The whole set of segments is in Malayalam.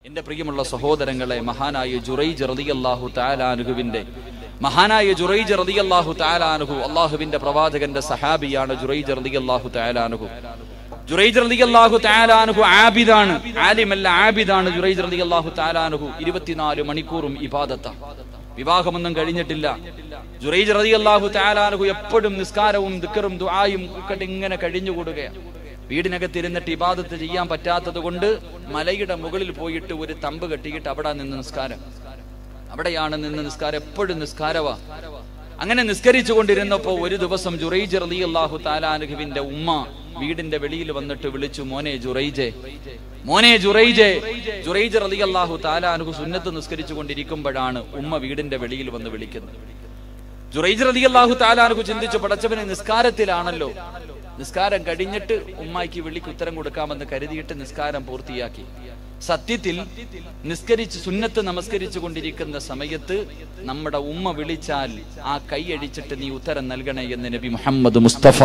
എന്റെ പ്രിയമുള്ള സഹോദരങ്ങളെ മഹാനായ ജുറൈജ് റളിയല്ലാഹു തആലാനുഹുവിന്റെ മഹാനായ ജുറൈജ് റളിയല്ലാഹു തആലാനുഹു അള്ളാഹുവിന്റെ പ്രവാചകന്റെ സഹാബിയാണ് ജുറൈജ് റളിയല്ലാഹു തആലാനുഹു ജുറൈജ് റളിയല്ലാഹു തആലാനുഹു ആബിദാണ് ആലിമല്ല ആബിദാണ് ജുറൈജ് റളിയല്ലാഹു തആലാനുഹു ഇരുപത്തിനാല് മണിക്കൂറും ഇബാദത്ത വിവാഹമൊന്നും കഴിഞ്ഞിട്ടില്ല ജുറൈജ് റളിയല്ലാഹു തആലാനുഹു എപ്പോഴും നിസ്കാരവും ദിക്കറും ദുആയും ഒക്കെ ഇങ്ങനെ കഴിഞ്ഞുകൂടുകയാണ് വീടിനകത്തിരുന്നിട്ട് ഇബാദത്ത് ചെയ്യാൻ പറ്റാത്തത് കൊണ്ട് മലയുടെ മുകളിൽ പോയിട്ട് ഒരു തമ്പ് കെട്ടിയിട്ട് അവിടെ നിന്ന് നിസ്കാരം അവിടെയാണ് നിന്ന് നിസ്കാരം എപ്പോഴും നിസ്കാരവാ അങ്ങനെ നിസ്കരിച്ചു കൊണ്ടിരുന്നപ്പോ ഒരു ദിവസം ജുറൈജ് റളിയല്ലാഹു താലാനുഹുവിന്റെ ഉമ്മ വീടിന്റെ വെളിയിൽ വന്നിട്ട് വിളിച്ചു മോനെ ജുറൈജെ മോനെ ജുറൈജെ ജുറൈജ് റളിയല്ലാഹു താലാനുഹു സുന്നത്ത് നിസ്കരിച്ചു കൊണ്ടിരിക്കുമ്പോഴാണ് ഉമ്മ വീടിന്റെ വെളിയിൽ വന്ന് വിളിക്കുന്നത് ജുറൈജ് റളിയല്ലാഹു താലാനുഹു ചിന്തിച്ചു പടച്ചവന് നിസ്കാരത്തിലാണല്ലോ നിസ്കാരം കഴിഞ്ഞിട്ട് ഉമ്മായിക്ക് വിളിക്ക് ഉത്തരം കൊടുക്കാമെന്ന് കരുതിയിട്ട് നിസ്കാരം പൂർത്തിയാക്കി സത്യത്തിൽ നിസ്കരിച്ച് സുന്നത്ത് നമസ്കരിച്ചു കൊണ്ടിരിക്കുന്ന സമയത്ത് നമ്മുടെ ഉമ്മ വിളിച്ചാൽ ആ കൈയടിച്ചിട്ട് നീ ഉത്തരം നൽകണേ എന്ന് നബി മുഹമ്മദ് മുസ്തഫ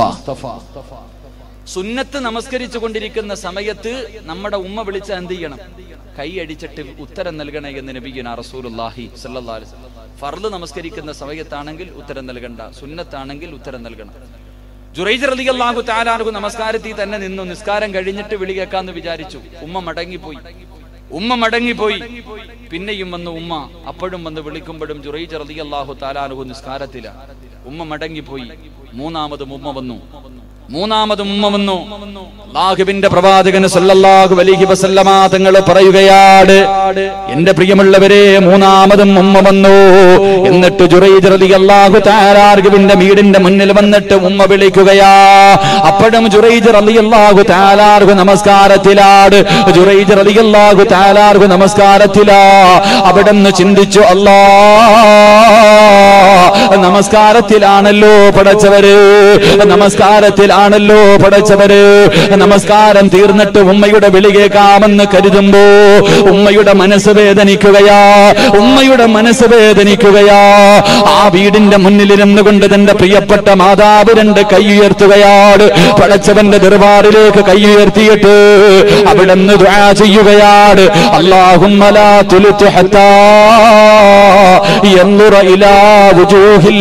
സുന്നത്ത് നമസ്കരിച്ചു കൊണ്ടിരിക്കുന്ന സമയത്ത് നമ്മുടെ ഉമ്മ വിളിച്ച എന്ത് ചെയ്യണം കൈയടിച്ചിട്ട് ഉത്തരം നൽകണേ എന്ന് നബിഗുന റസൂലുല്ലാഹി സല്ലല്ലാഹു അലൈഹി വസല്ലം ഫർള് നമസ്കരിക്കുന്ന സമയത്താണെങ്കിൽ ഉത്തരം നൽകണ്ട സുന്നത്താണെങ്കിൽ ഉത്തരം നൽകണം ജുറൈജ് റളിയല്ലാഹു തആലാഹു നമസ്കാരത്തിൽ തന്നെ നിന്നു നിസ്കാരം കഴിഞ്ഞിട്ട് വിളി കേൾക്കാന്ന് വിചാരിച്ചു ഉമ്മ മടങ്ങിപ്പോയി ഉമ്മ മടങ്ങിപ്പോയി പിന്നെയും വന്ന് ഉമ്മ അപ്പോഴും വന്ന് വിളിക്കുമ്പോഴും ജുറൈജ് റളിയല്ലാഹു തആലാഹു നിസ്കാരത്തില ഉമ്മ മടങ്ങിപ്പോയി മൂന്നാമതും ഉമ്മ വന്നു മൂന്നാമതും ഉമ്മ വന്നു അല്ലാഹുവിന്റെ പ്രവാചകന് സല്ലല്ലാഹു അലൈഹി വസല്ലമ തങ്ങൾ പറയുകയാണ് എന്റെ പ്രിയമുള്ളവരെ മൂന്നാമതും ഉമ്മ വന്നു എന്നിട്ട് ജുറൈജ് റളിയല്ലാഹു തആലാഹുവിന്റെ വീടിന്റെ മുന്നിൽ വന്നിട്ട് ഉമ്മ വിളിക്കുകയാ അപ്പോഴും ജുറൈജ് റളിയല്ലാഹു തആലാഹു നമസ്കാരത്തിലാണ് ജുറൈജ് റളിയല്ലാഹു തആലാഹു നമസ്കാരത്തിലാ അവിടുന്ന് ചിന്തിച്ചു അല്ലാ നമസ്കാരത്തിലാണല്ലോ പടച്ചവര് നമസ്കാരത്തിലാണല്ലോ പടച്ചവര് നമസ്കാരം തീർന്നിട്ട് ഉമ്മയുടെ വിളി കേൾക്കാമെന്ന് കരുതുമ്പോ ഉമ്മയുടെ മനസ്സ് വേദനിക്കുകയാ ഉമ്മയുടെ മനസ്സ് വേദനിക്കുകയാ ആ വീടിന്റെ മുന്നിലിരുന്നു കൊണ്ട് തന്റെ പ്രിയപ്പെട്ട മാതാവ് രണ്ട് കൈ ഉയർത്തുകയാണ് പടച്ചവന്റെ ദർബാറിലേക്ക് കൈ ഉയർത്തിയിട്ട് അവിടെ നിന്ന് ദുആ ചെയ്യുകയാണ് അല്ലാഹുമ്മ ലാ തുലിതു ഹത്താ യൻദുറ ഇലാ വുജൂഹിൽ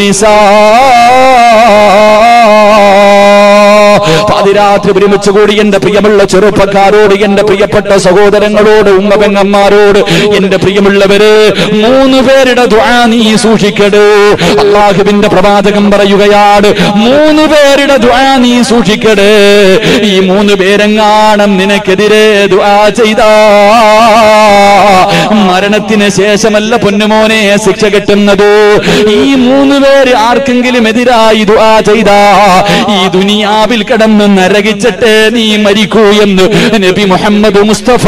മുനിസാ പാതിരാത്രി ഒരുമിച്ച് കൂടി എന്റെ പ്രിയമുള്ള ചെറുപ്പക്കാരോട് എന്റെ പ്രിയപ്പെട്ട സഹോദരങ്ങളോട് ഉമ്മപെങ്ങന്മാരോട് എന്റെ പ്രിയമുള്ളവര് മൂന്ന് പേരുടെ ദ്വാ നീ സൂക്ഷിക്കട് അള്ളാഹുവിന്റെ പ്രവാചകം പറയുകയാണ് മൂന്ന് പേരുടെ ദ്വാ നീ സൂക്ഷിക്കട് ഈ മൂന്ന് പേരെങ്ങാണം നിനക്കെതിരെ ദ്വാ ചെയ്താ മരണത്തിന് ശേഷമല്ല പൊന്നുമോനെ ശിക്ഷ കിട്ടുന്നത് ഈ മൂന്ന് പേര് ആർക്കെങ്കിലും എതിരായി ദുആ ചെയ്താ ഈ ദുനിയാവിൽ കിടന്ന് നരകിച്ചിട്ട് നീ മരിക്കൂ എന്ന് നബി മുഹമ്മദ് മുസ്തഫ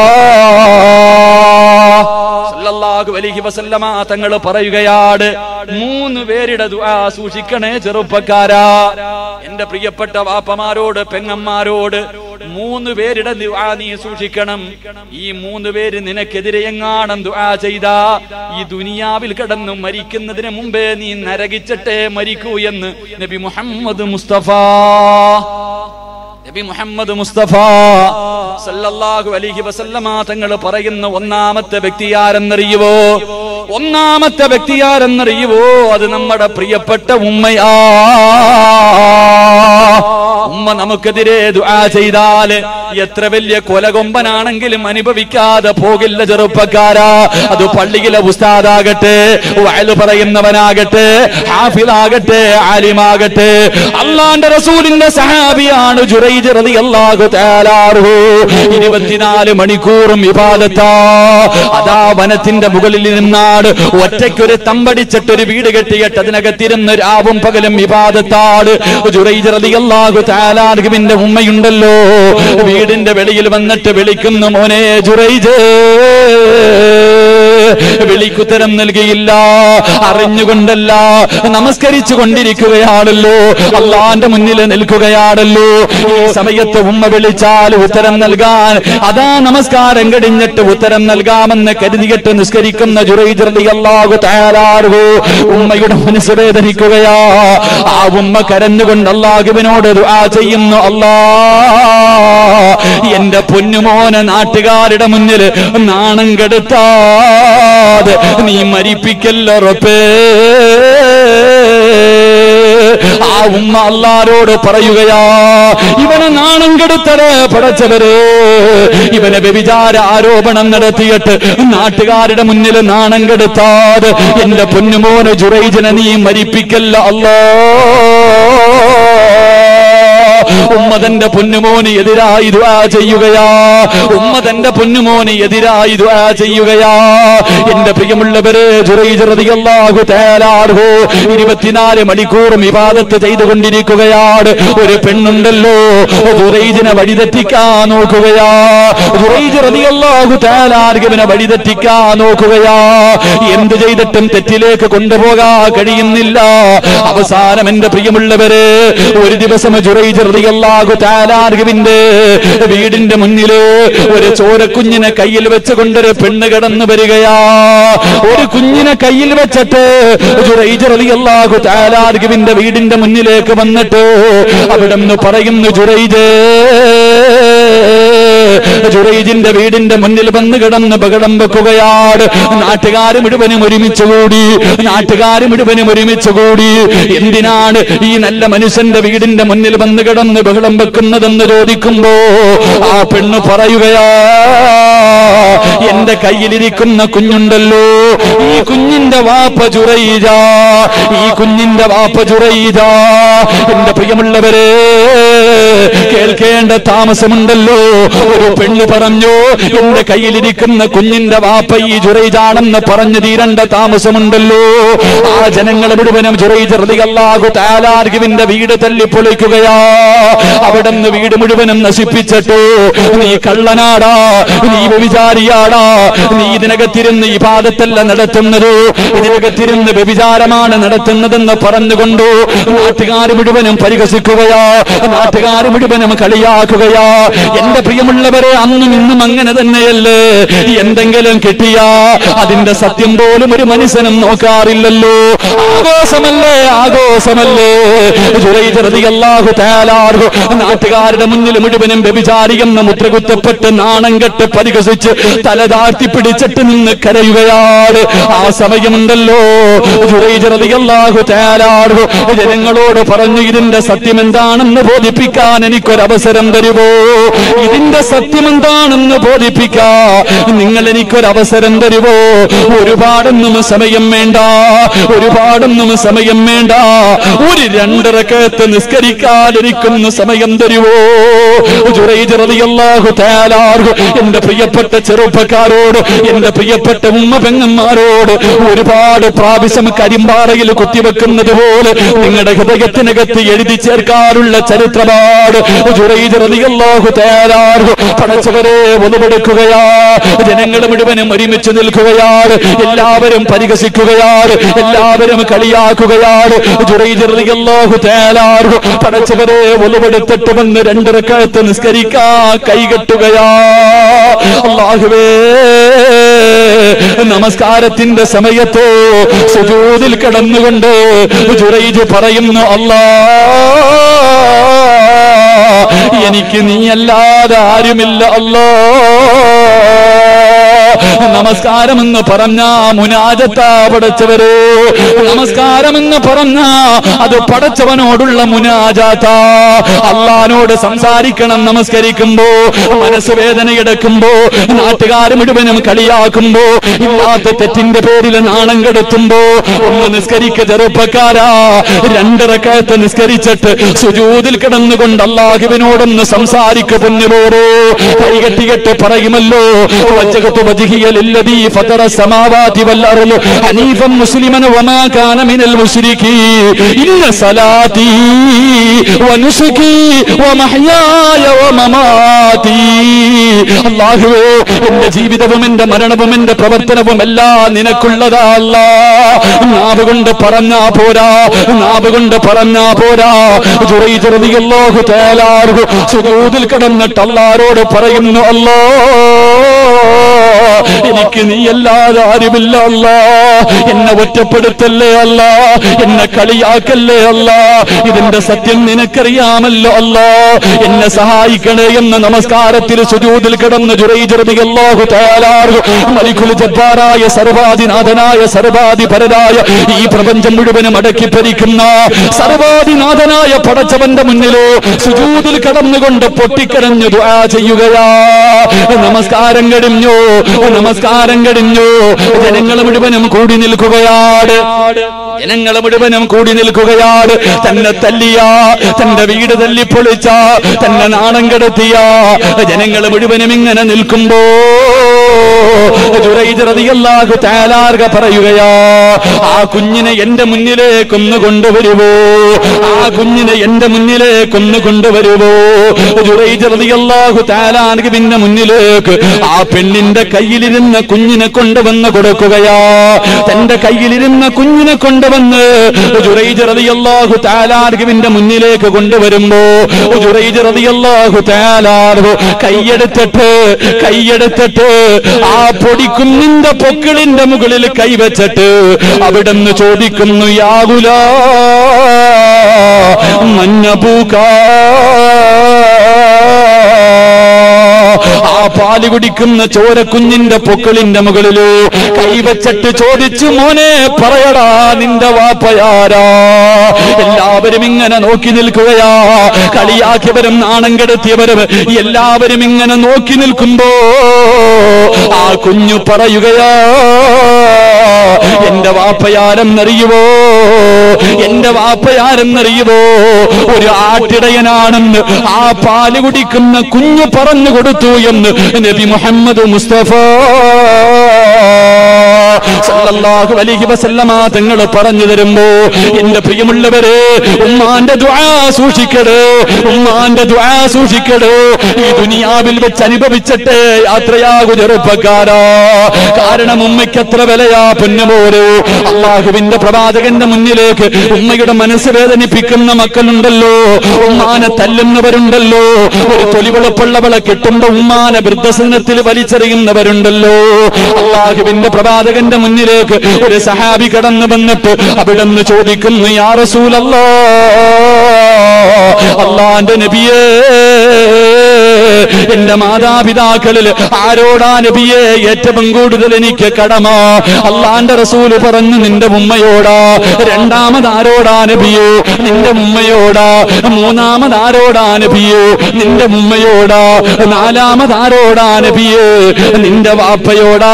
സല്ലല്ലാഹു അലൈഹി വസല്ലമ തങ്ങൾ പറയുകയാണ് മൂന്ന് പേരുടെ ദുആ സൂക്ഷിക്കണേ ചെറുപ്പക്കാരാ എന്റെ പ്രിയപ്പെട്ട വാപ്പമാരോട് പെങ്ങന്മാരോട് മൂന്ന് പേരുടെ ദുആ നീ സൂക്ഷിക്കണം ഈ മൂന്ന് പേര് നിനക്കെതിരെ എങ്ങാണം ദുആ ചെയ്താ ഈ ദുനിയാവിൽ കിടന്നു മരിക്കുന്നതിന് മുമ്പേ നീ നരകിച്ചിട്ടേ മരിക്കൂ എന്ന് നബി മുഹമ്മദ് മുസ്തഫ നബി മുഹമ്മദ് മുസ്തഫ സല്ലല്ലാഹു അലൈഹി വസല്ലമ തങ്ങൾ പറയുന്ന ഒന്നാമത്തെ വ്യക്തി ആരെന്നറിയുവോ ഒന്നാമത്തെ വ്യക്തി ആരെന്നറിയുവോ അത് നമ്മുടെ പ്രിയപ്പെട്ട ഉമ്മയാ ഉമ്മ നമുക്കെതിരെ ദുആ ചെയ്താല് എത്ര വലിയ കൊലകൊമ്പനാണെങ്കിലും അനുഭവിക്കാതെ പോകില്ല ചെറുപ്പക്കാരാ അത് പള്ളിയിലെ ഉസ്താദാകട്ടെ വയല് പറയുന്നവനാകട്ടെ ഹാഫിലാകട്ടെ ആലിമാകട്ടെ അള്ളാന്റെ റസൂലിന്റെ സഹാബിയാണ് ജുറൈജ് റളിയല്ലാഹു തആലാഹു ഇരുപത്തിനാല് മണിക്കൂറും ഇബാദത്താ അതാ വനത്തിന്റെ മുകളിൽ നിന്നാണ് ഒറ്റയ്ക്കൊരു തമ്പടിച്ചിട്ടൊരു വീട് കെട്ടിയിട്ട് അതിനകത്തിരുന്ന് രാവും പകലും ഇബാദത്താണ് ജുറൈജ് റളിയല്ലാഹു തആലാഹുവിന്റെ ഉമ്മയുണ്ടല്ലോ വീടിന്റെ വെളിയിൽ വന്നിട്ട് വിളിക്കുന്നു മോനെ ജുറൈജ് വിളിക്കുത്തരം നൽകിയില്ല അറിഞ്ഞുകൊണ്ടല്ല നമസ്കരിച്ചു കൊണ്ടിരിക്കുകയാണല്ലോ അള്ളാന്റെ മുന്നിൽ നിൽക്കുകയാണല്ലോ ഈ സമയത്ത് ഉമ്മ വിളിച്ചാൽ ഉത്തരം നൽകാൻ അതാ നമസ്കാരം കഴിഞ്ഞിട്ട് ഉത്തരം നൽകാമെന്ന് കരുതിയിട്ട് നിസ്കരിക്കുന്ന ജുറൈജർലി അള്ളാഹു തയ്യാറാകൂ ഉമ്മയുടെ മനസ്സ് വേദനിക്കുകയാ ആ ഉമ്മ കരഞ്ഞുകൊണ്ട് അള്ളാഹുവിനോട് ദുആ ദുആ ചെയ്യുന്നു അല്ലാ എന്റെ പൊന്നുമോനെ നാട്ടുകാരുടെ മുന്നിൽ നാണം കെടുത്താതെ നീ മരിപ്പിക്കല്ല റബ്ബേ ആ ഉമ്മ അല്ലാരോട് പറയുകയാ ഇവനെ നാണം കെടുത്തത് പടച്ചവര് ഇവനെ വ്യഭിചാര ആരോപണം നടത്തിയിട്ട് നാട്ടുകാരുടെ മുന്നിൽ നാണം കെടുത്താതെ എന്റെ പൊന്നുമോനെ ജുറൈജനെ നീ മരിപ്പിക്കല്ല അല്ലോ ഉമ്മ തന്റെ പൊന്നുമോന് എതിരായി ദുആ ചെയ്യുകയാ ഉമ്മ തന്റെ പൊന്നുമോന് എതിരായി ദുആ ചെയ്യുകയാ എന്റെ പ്രിയമുള്ളവരെ ജുറൈജ് റളിയല്ലാഹു തആലാഹു ഇരുപത്തിനാല് മണിക്കൂറും ഇബാദത്ത് ചെയ്തുകൊണ്ടിരിക്കുകയാണ് ഒരു പെണ്ണുണ്ടല്ലോ ജുറൈജിനെ വഴിതെറ്റിക്കാൻ നോക്കുകയാ ജുറൈജ് റളിയല്ലാഹു തആലാഹുവിനെ വഴിതെറ്റിക്കാൻ നോക്കുകയാ എന്ത് ചെയ്തിട്ടും തെറ്റിലേക്ക് കൊണ്ടുപോകാൻ കഴിയുന്നില്ല അവസാനം എന്റെ പ്രിയമുള്ളവര് ഒരു ദിവസം ജുറൈജ് റളിയല്ലാഹു തആലാഹുവിന്റെ വീടിന്റെ മുന്നില് ഒരു ചോരക്കുഞ്ഞിനെ കയ്യിൽ വെച്ചുകൊണ്ടൊരു പെണ്ണ് കടന്നു വരികയാ ഒരു കുഞ്ഞിനെ കയ്യിൽ വെച്ചിട്ട് ജുറൈജ് റളിയല്ലാഹു തആലാഹുവിന്റെ വീടിന്റെ മുന്നിലേക്ക് വന്നിട്ട് അവിടെ നിന്ന് പറയുന്നു ജുറൈജ് ജുറൈജിന്റെ വീടിന്റെ മുന്നിൽ വന്ന് കിടന്ന് ബഹളം വെക്കുകയാണ് നാട്ടുകാർ മുഴുവനും ഒരുമിച്ച് കൂടി നാട്ടുകാർ മുഴുവനും ഒരുമിച്ച് കൂടി എന്തിനാണ് ഈ നല്ല മനുഷ്യന്റെ വീടിന്റെ മുന്നിൽ വന്ന് കിടന്ന് ബഹളം വെക്കുന്നതെന്ന് ചോദിക്കുമ്പോ ആ പെണ്ണ് പറയുകയാ എന്റെ കയ്യിലിരിക്കുന്ന കുഞ്ഞുണ്ടല്ലോ ഈ കുഞ്ഞിന്റെ വാപ്പ ചുറയിജ ഈ കുഞ്ഞിന്റെ വാപ്പ ചുറയിജ എന്റെ പ്രിയമുള്ളവരെ കേൾക്കേണ്ട താമസമുണ്ടല്ലോ ഒരു പെണ്ണ് പറഞ്ഞു എന്റെ കയ്യിലിരിക്കുന്ന കുഞ്ഞിന്റെ വാപ്പ ഈ ജുറൈജാണെന്ന് പറഞ്ഞു തീരേണ്ട താമസമുണ്ടല്ലോ ആ ജനങ്ങൾ മുഴുവനും ജുറൈജർദികല്ലാഹു താലാർഗുവിന്റെ വീട് തല്ലിപ്പൊളിക്കുകയാ അവിടെ നിന്ന് വീട് മുഴുവനും നശിപ്പിച്ചിട്ടു നീ കള്ളനാടാ നീ വ്യഭിചാരിയാടാ നീ ഇതിനകത്തിരുന്ന് ഈ പാദത്തല്ല നടത്തുന്നത് ഇതിനകത്തിരുന്ന് വ്യഭിചാരമാണ് നടത്തുന്നതെന്ന് പറഞ്ഞുകൊണ്ടു നാട്ടുകാർ മുഴുവനും പരിഹസിക്കുകയാ നാട്ടുകാർ മുഴുവനും കളിയാക്കുകയാ എന്റെ പ്രിയമുള്ളവരെ അന്നും ഇന്നും അങ്ങനെ തന്നെയല്ലേ എന്തെങ്കിലും കിട്ടിയാ അതിന്റെ സത്യം പോലും ഒരു മനുഷ്യനും നോക്കാറില്ലല്ലോ ആഘോഷമല്ലേ ആഘോഷമല്ലേ അള്ളാഹു തയാലാർഹു നാട്ടുകാരുടെ മുന്നിൽ മുഴുവനും വ്യഭിചാരിയെന്ന് മുദ്രകുത്തപ്പെട്ട് നാണം കെട്ട് പരിഹസിച്ച് തല താഴ്ത്തി പിടിച്ചിട്ട് നിന്ന് കരയുകയാണ് ആ സമയമുണ്ടല്ലോ അള്ളാഹു തയാലാർഹു ജനങ്ങളോട് പറഞ്ഞു ഇതിന്റെ സത്യം എന്താണെന്ന് ബോധിപ്പിക്കാൻ എനിക്കൊരവസരം തരുമോ ഇതിന്റെ സത്യം എന്താണെന്ന് ബോധിപ്പിക്കാ നിങ്ങൾ എനിക്കൊരവസരം തരുമോ ഒരുപാടൊന്നും സമയം വേണ്ട ഒരുപാടൊന്നും സമയം വേണ്ട ഒരു രണ്ടരക്കത്ത് നിസ്കരിക്കാൻ എനിക്കൊന്ന് സമയം തരുവോ ജുറൈജറിയല്ലാഹു തയാലാർഹു എന്റെ പ്രിയപ്പെട്ട ചെറുപ്പക്കാരോട് എന്റെ പ്രിയപ്പെട്ട ഉമ്മ പെങ്ങന്മാരോട് ഒരുപാട് പ്രാവശ്യം കരിമ്പാറയിൽ കുത്തിവെക്കുന്നത് പോലെ നിങ്ങളുടെ ഹൃദയത്തിനകത്ത് എഴുതി ചേർക്കാനുള്ള ചരിത്രമാണ് ജുറൈജറിയല്ലാഹു തയാലാർഹു പടച്ചവരെ ഒന്നുപെടുക്കുകയാ ജനങ്ങൾ മുഴുവനും ഒരുമിച്ച് നിൽക്കുകയാണ് എല്ലാവരും പരിഹസിക്കുകയാണ് എല്ലാവരും കളിയാക്കുകയാണ് ജുറൈജറിയല്ലാഹു തയാലാർഹു പടച്ചവരെ ഒന്നുപെടുത്തിട്ട് വന്ന് രണ്ടിറക്കത്ത് നിസ്കരിക്കാ കൈകെട്ടുകയാ അള്ളാഹുവേ നമസ്കാരത്തിന്റെ സമയത്തോ സുജൂതിൽ കിടന്നുകൊണ്ട് ജുറൈജ് പറയുന്നു അല്ലാ എനിക്ക് നീയല്ലാതെ ആരുമില്ല അല്ലോ നമസ്കാരമെന്ന് പറഞ്ഞ മുനാജത്താ പടച്ചവരോ നമസ്കാരമെന്ന് പറഞ്ഞ അത് പടച്ചവനോടുള്ള മുനാജാത്ത അള്ളഹാനോട് സംസാരിക്കണം നമസ്കരിക്കുമ്പോ മനസ്സ് വേദനയെടുക്കുമ്പോ നാട്ടുകാർ മുഴുവനും കളിയാക്കുമ്പോ ഇല്ലാത്ത തെറ്റിന്റെ പേരിൽ നാണം കെടുത്തുമ്പോ ഒന്ന് നിസ്കരിക്ക ചെറുപ്പക്കാരാ രണ്ടിറക്കത്ത് നിസ്കരിച്ചിട്ട് സുജൂതിൽ കിടന്നുകൊണ്ട് അള്ളാഹുവിനോടൊന്ന് സംസാരിക്ക പൊന്നുപോറോ കൈകെട്ടികെട്ട് പറയുമല്ലോ വജ്ജകത്ത് വജിഹിയലില്ലതീ ഫതറ സമാവാതി വല്ലറലു ഹനീഫം മുസ്ലിമൻ വമാ കാന മിനൽ മുശ്രികീ ഇന്ന സലാത്തി വനുസുകി വമഹ്യായ വമമാതി അല്ലാഹുവേ എന്റെ ജീവിതവും എന്റെ മരണവും എന്റെ പ്രവർത്തനവും എല്ലാം നിനക്കുള്ളതാ അല്ലാ നാവ് കൊണ്ട് പറഞ്ഞാ പോരാ നാവ് കൊണ്ട് പറഞ്ഞാ പോരാ ജുറൈജ് റളിയല്ലാഹു തആല സുജൂദിൽ കിടന്നിട്ട് അല്ലാഹുവോട് പറയുന്നു അല്ലാ എനിക്ക് നീ അല്ലാതെ ആരുമില്ല അല്ല എന്നെ ഒറ്റപ്പെടുത്തല്ലേ അല്ല എന്നെ കളിയാക്കല്ലേ അല്ല ഇതിന്റെ സത്യം നിനക്കറിയാമല്ലോ അല്ല എന്നെ സഹായിക്കണേ എന്ന നമസ്കാരത്തിൽ സുജൂതിൽ കിടന്ന് ജുറൈജർബിയല്ലാഹു തയാലാർഹു മലിക്കുൽ ജബ്ബാറായ സർവാധിനാഥനായ സർവാധിപരനായ ഈ പ്രപഞ്ചം മുഴുവനും അടക്കി ഭരിക്കുന്ന സർവാധിനാഥനായ പടച്ചവന്റെ മുന്നിലോ സുജൂതിൽ കടന്നുകൊണ്ട് പൊട്ടിക്കരഞ്ഞു ദുആ ചെയ്യുകയാ നമസ്കാരം കഴിഞ്ഞു നമസ്കാരം കഴിഞ്ഞു ജനങ്ങൾ മുഴുവനും കൂടി നിൽക്കുകയാണ് ജനങ്ങൾ മുഴുവനും കൂടി നിൽക്കുകയാണ് തന്നെ തല്ലിയ തന്റെ വീട് തല്ലിപ്പൊളിച്ച തന്നെ നാണം കെടുത്തിയ ജനങ്ങൾ മുഴുവനും ഇങ്ങനെ നിൽക്കുമ്പോ ജുറൈജറതിയല്ലാഹു താലാർഗ പറയുകയാ ആ കുഞ്ഞിനെ എന്റെ മുന്നിലേക്കൊന്ന് കൊണ്ടുവരുവോ ആ കുഞ്ഞിനെ എന്റെ മുന്നിലേക്കൊന്ന് കൊണ്ടുവരുവോ ജുറൈജറതിയല്ലാഹു താലാർഗ പിന്നെ മുന്നിലേക്ക് ആ പെണ്ണിന്റെ കയ്യിലിരുന്ന കുഞ്ഞിനെ കൊണ്ടുവന്ന് കൊടുക്കുകയാ തന്റെ കയ്യിലിരുന്ന കുഞ്ഞിനെ കൊണ്ടുവന്ന് ജുറൈജറതിയല്ലാഹു താലാർഗുവിന്റെ മുന്നിലേക്ക് കൊണ്ടുവരുമ്പോ ജുറൈജറതിയല്ലാഹു താലാർഹു കൈയെടുത്തിട്ട് കൈയെടുത്തിട്ട് ആ പൊടിക്കുന്നിന്റെ പൊക്കിളിന്റെ മുകളിൽ കൈവച്ചിട്ട് അവിടുന്ന് ചോദിക്കുന്നു യാകുല മഞ്ഞപൂക്ക ആ പാല് കുടിക്കുന്ന ചോരക്കുഞ്ഞിന്റെ പൊക്കിളിന്റെ മുകളിലോ കൈവച്ചിട്ട് ചോദിച്ചു മോനെ പറയടാ നിന്റെ വാപ്പയാരാ എല്ലാവരും ഇങ്ങനെ നോക്കി നിൽക്കുകയാ കളിയാക്കിയവരും നാണം കെടുത്തിയവരും എല്ലാവരും ഇങ്ങനെ നോക്കി നിൽക്കുമ്പോ ആ കുഞ്ഞു പറയുകയാ എന്റെ വാപ്പയാരെന്നറിയുവോ എന്റെ വാപ്പയാരെന്നറിയുവോ ഒരു ആട്ടിടയനാണെന്ന് ആ പാല് കുടിക്കുന്ന കുഞ്ഞു പറഞ്ഞു കൊടുത്തു എന്ന് നബി മുഹമ്മദ് മുസ്തഫ സല്ലല്ലാഹു അലൈഹി വസല്ലമ തങ്ങൾ പറഞ്ഞു തരുമ്പോ എന്റെ പ്രിയമുള്ളവരെ ഉമ്മാന്റെ ദുആ സൂക്ഷിക്കടോ ഉമ്മാന്റെ ദുആ സൂക്ഷിക്കടോ ഈ ദുനിയാവിൽ വെച്ച് അനുഭവിച്ചിട്ട് യാത്രയാകു ചെറുപ്പക്കാരാ കാരണം ഉമ്മയ്ക്ക് എത്ര വിലയാ പൊന്നുപോരോ അള്ളാഹുവിന്റെ പ്രവാചകന്റെ മുന്നിലേക്ക് ഉമ്മയുടെ മനസ്സ് വേദനിപ്പിക്കുന്ന മക്കളുണ്ടല്ലോ ഉമ്മാനെ തല്ലുന്നവരുണ്ടല്ലോ ഒരു തൊലിവെളുപ്പുള്ളവളെ കിട്ടുമ്പോ ഉമ്മാനെ വൃദ്ധസനത്തിൽ വലിച്ചെറിയുന്നവരുണ്ടല്ലോ അള്ളാഹുവിന്റെ പ്രവാചകന്റെ മുന്നിലേക്ക് ഒരു സഹാബി കടന്നു വന്നിട്ട് അവിടെ നിന്ന് ചോദിക്കുന്നു യാ റസൂലല്ലാ അള്ളാന്റെ നബിയേ എന്റെ മാതാപിതാക്കളിൽ ആരോടാ നബിയെ ഏറ്റവും കൂടുതൽ എനിക്ക് കടമ അള്ളാന്റെ റസൂല് പറഞ്ഞു നിന്റെ ഉമ്മയോടാ രണ്ടാമത് ആരോടാ നബിയോ നിന്റെ ഉമ്മയോടാ മൂന്നാമത് ആരോടാ നബിയോ നിന്റെ ഉമ്മയോടാ നാലാമത് ആരോടാ നബിയോ നിന്റെ വാപ്പയോടാ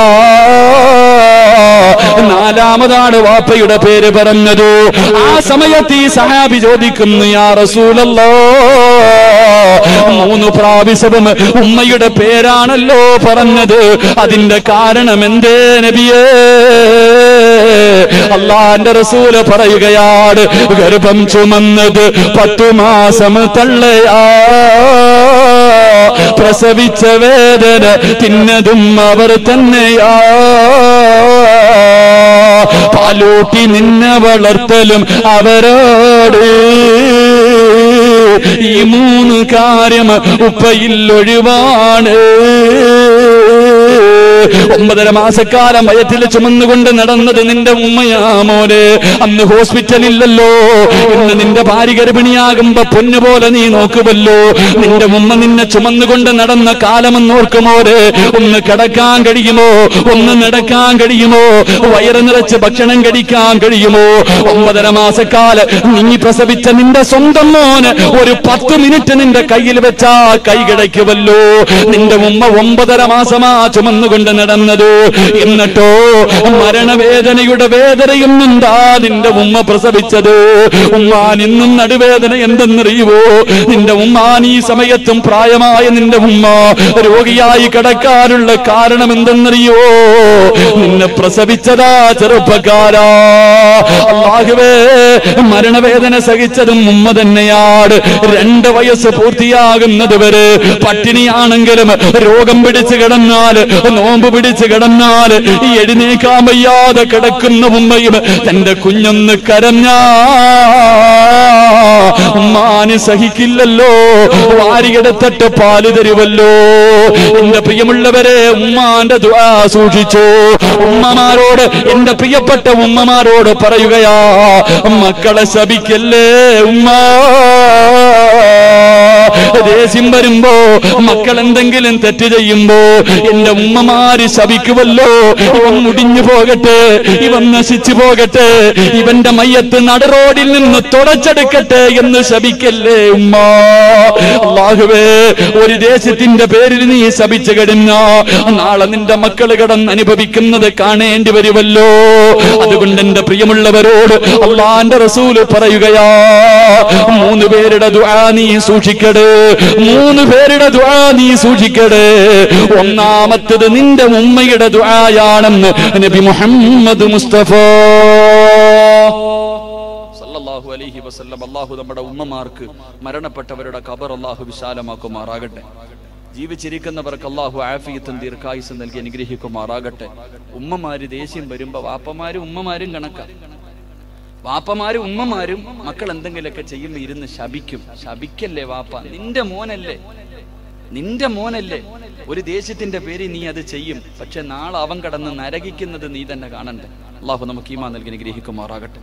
നാലാമതാണ് വാപ്പയുടെ പേര് പറഞ്ഞത് ആ സമയത്ത് ഈ സഹാബി ചോദിക്കുന്നു യാ റസൂലല്ലോ മൂന്ന് പ്രാവശ്യവും ഉമ്മയുടെ പേരാണല്ലോ പറഞ്ഞത് അതിന്റെ കാരണം എന്തേ നബിയേ അള്ളാന്റെ റസൂല് പറയുകയാണ് ഗർഭം ചുമന്നത് പത്തു മാസം തള്ളയാ പ്രസവിച്ച വേദന തിന്നതും അവർ തന്നെയാ പാലൂട്ടി നിന്നെ വളർത്തലും അവരോട് ഈ മൂന്ന് കാര്യം ഉപ്പയിൽ ഒഴിവാണ് ഒമ്പതര മാസക്കാലം വയറ്റിൽ ചുമന്നുകൊണ്ട് നടന്നത് നിന്റെ ഉമ്മയാ മോനെ അന്ന് ഹോസ്പിറ്റലില്ലല്ലോ ഇന്ന് നിന്റെ ഭാര്യ ഗർഭിണിയാകുമ്പോ പൊന്നുപോലെ നീ നോക്കുമല്ലോ നിന്റെ ഉമ്മ നിന്നെ ചുമന്നുകൊണ്ട് നടന്ന കാലമെന്ന് ഓർക്കുമോരെ ഒന്ന് കിടക്കാൻ കഴിയുമോ ഒന്ന് നടക്കാൻ കഴിയുമോ വയറ് നിറച്ച് ഭക്ഷണം കഴിക്കാൻ കഴിയുമോ ഒമ്പതര മാസക്കാല് നീ പ്രസവിച്ച നിന്റെ സ്വന്തം മോന് ഒരു പത്ത് മിനിറ്റ് നിന്റെ കയ്യിൽ വെച്ചാ കൈ കിടക്കുമല്ലോ നിന്റെ ഉമ്മ ഒമ്പതര മാസമാ ചുമന്നുകൊണ്ട് നടന്നത് എന്നിട്ടോ മരണവേദനയുടെ വേദനയും എന്താ നിന്റെ ഉമ്മ പ്രസവിച്ചത് ഉമ്മാൻ ഇന്നും നടുവേദന എന്തെന്നറിയുവോ നിന്റെ ഉമ്മാൻ ഈ സമയത്തും പ്രായമായ നിന്റെ ഉമ്മ രോഗിയായി കിടക്കാനുള്ള കാരണം എന്തെന്നറിയോ നിന്നെ പ്രസവിച്ചതാ ചെറുപ്പക്കാരാ അള്ളാഹുവേ മരണവേദന സഹിച്ചതും ഉമ്മ തന്നെയാണ് രണ്ട് വയസ്സ് പൂർത്തിയാകുന്നത് വരെ പട്ടിണിയാണെങ്കിലും രോഗം പിടിച്ചു കിടന്നാൽ നോമ്പ് പിടിച്ചു കിടന്നാൽ എഴുന്നേക്കാൻ വയ്യാതെ കിടക്കുന്ന ഉമ്മയും തന്റെ കുഞ്ഞൊന്ന് കരഞ്ഞാ ഉമ്മാന് സഹിക്കില്ലല്ലോ വാരിയെടുത്തിട്ട് പാല് തരുവല്ലോ എന്റെ പ്രിയമുള്ളവരെ ഉമ്മാന്റെ ദുആ സൂക്ഷിച്ചു ഉമ്മമാരോട് എന്റെ പ്രിയപ്പെട്ട ഉമ്മമാരോട് പറയുകയാ മക്കളെ ശപിക്കല്ലേ ഉമ്മ ദേഷ്യം വരുമ്പോ മക്കൾ എന്തെങ്കിലും തെറ്റ് ചെയ്യുമ്പോ എന്റെ ഉമ്മമാര് ശപിക്കുമല്ലോ ഇവൻ മുടിഞ്ഞു പോകട്ടെ ഇവൻ നശിച്ചു പോകട്ടെ ഇവന്റെ മയ്യത്ത് നടറോഡിൽ നിന്ന് തുടച്ചെടുക്കട്ടെ എന്ന് ശപിക്കല്ലേ ഉമ്മ അള്ളാഹുവേ ഒരു ദേശത്തിന്റെ പേരിൽ നീ ശപിച്ചു കഴിഞ്ഞ നാളെ നിന്റെ മക്കൾ കിടന്ന് അനുഭവിക്കുന്നത് കാണേണ്ടി വരുമല്ലോ അതുകൊണ്ട് എന്റെ പ്രിയമുള്ളവരോട് അള്ളാന്റെ റസൂല് പറയുകയാ മൂന്ന് പേരുടെ ദുആ നീ സൂക്ഷിക്കട് മൂന്ന് പേരുടെ ദുആ നീ സൂക്ഷിക്കട് ഒന്നാമത്തത് നിന്റെ ഉമ്മയുടെ ദുആയാണെന്ന് നബി മുഹമ്മദ് മുസ്തഫ സല്ലല്ലാഹു അലൈഹി വസല്ലം അള്ളാഹു നമ്മുടെ ഉമ്മമാർക്ക് മരണപ്പെട്ടവരുടെ ഖബർ അള്ളാഹു വിശാലമാക്കുമാറാകട്ടെ ജീവിച്ചിരിക്കുന്നവർക്ക് അള്ളാഹു ആഫിയത്തും ദീർഘായുസും നൽകി അനുഗ്രഹിക്കുമാറാകട്ടെ ഉമ്മമാര് ദേഷ്യം വരുമ്പോ വാപ്പമാരും ഉമ്മമാരും കണക്കാ വാപ്പമാരും ഉമ്മമാരും മക്കൾ എന്തെങ്കിലുമൊക്കെ ചെയ്യുമ്പോ ഇരുന്ന് ശപിക്കും ശപിക്കല്ലേ വാപ്പ നിന്റെ മോനല്ലേ നിന്റെ മോനല്ലേ ഒരു ദേശത്തിന്റെ പേര് നീ അത് ചെയ്യും പക്ഷെ നാളെ അവൻ കടന്ന് നരകിക്കുന്നത് നീ തന്നെ കാണണ്ടേ അള്ളാഹു നമുക്ക് ഈമാ നൽകി അനുഗ്രഹിക്കുമാറാകട്ടെ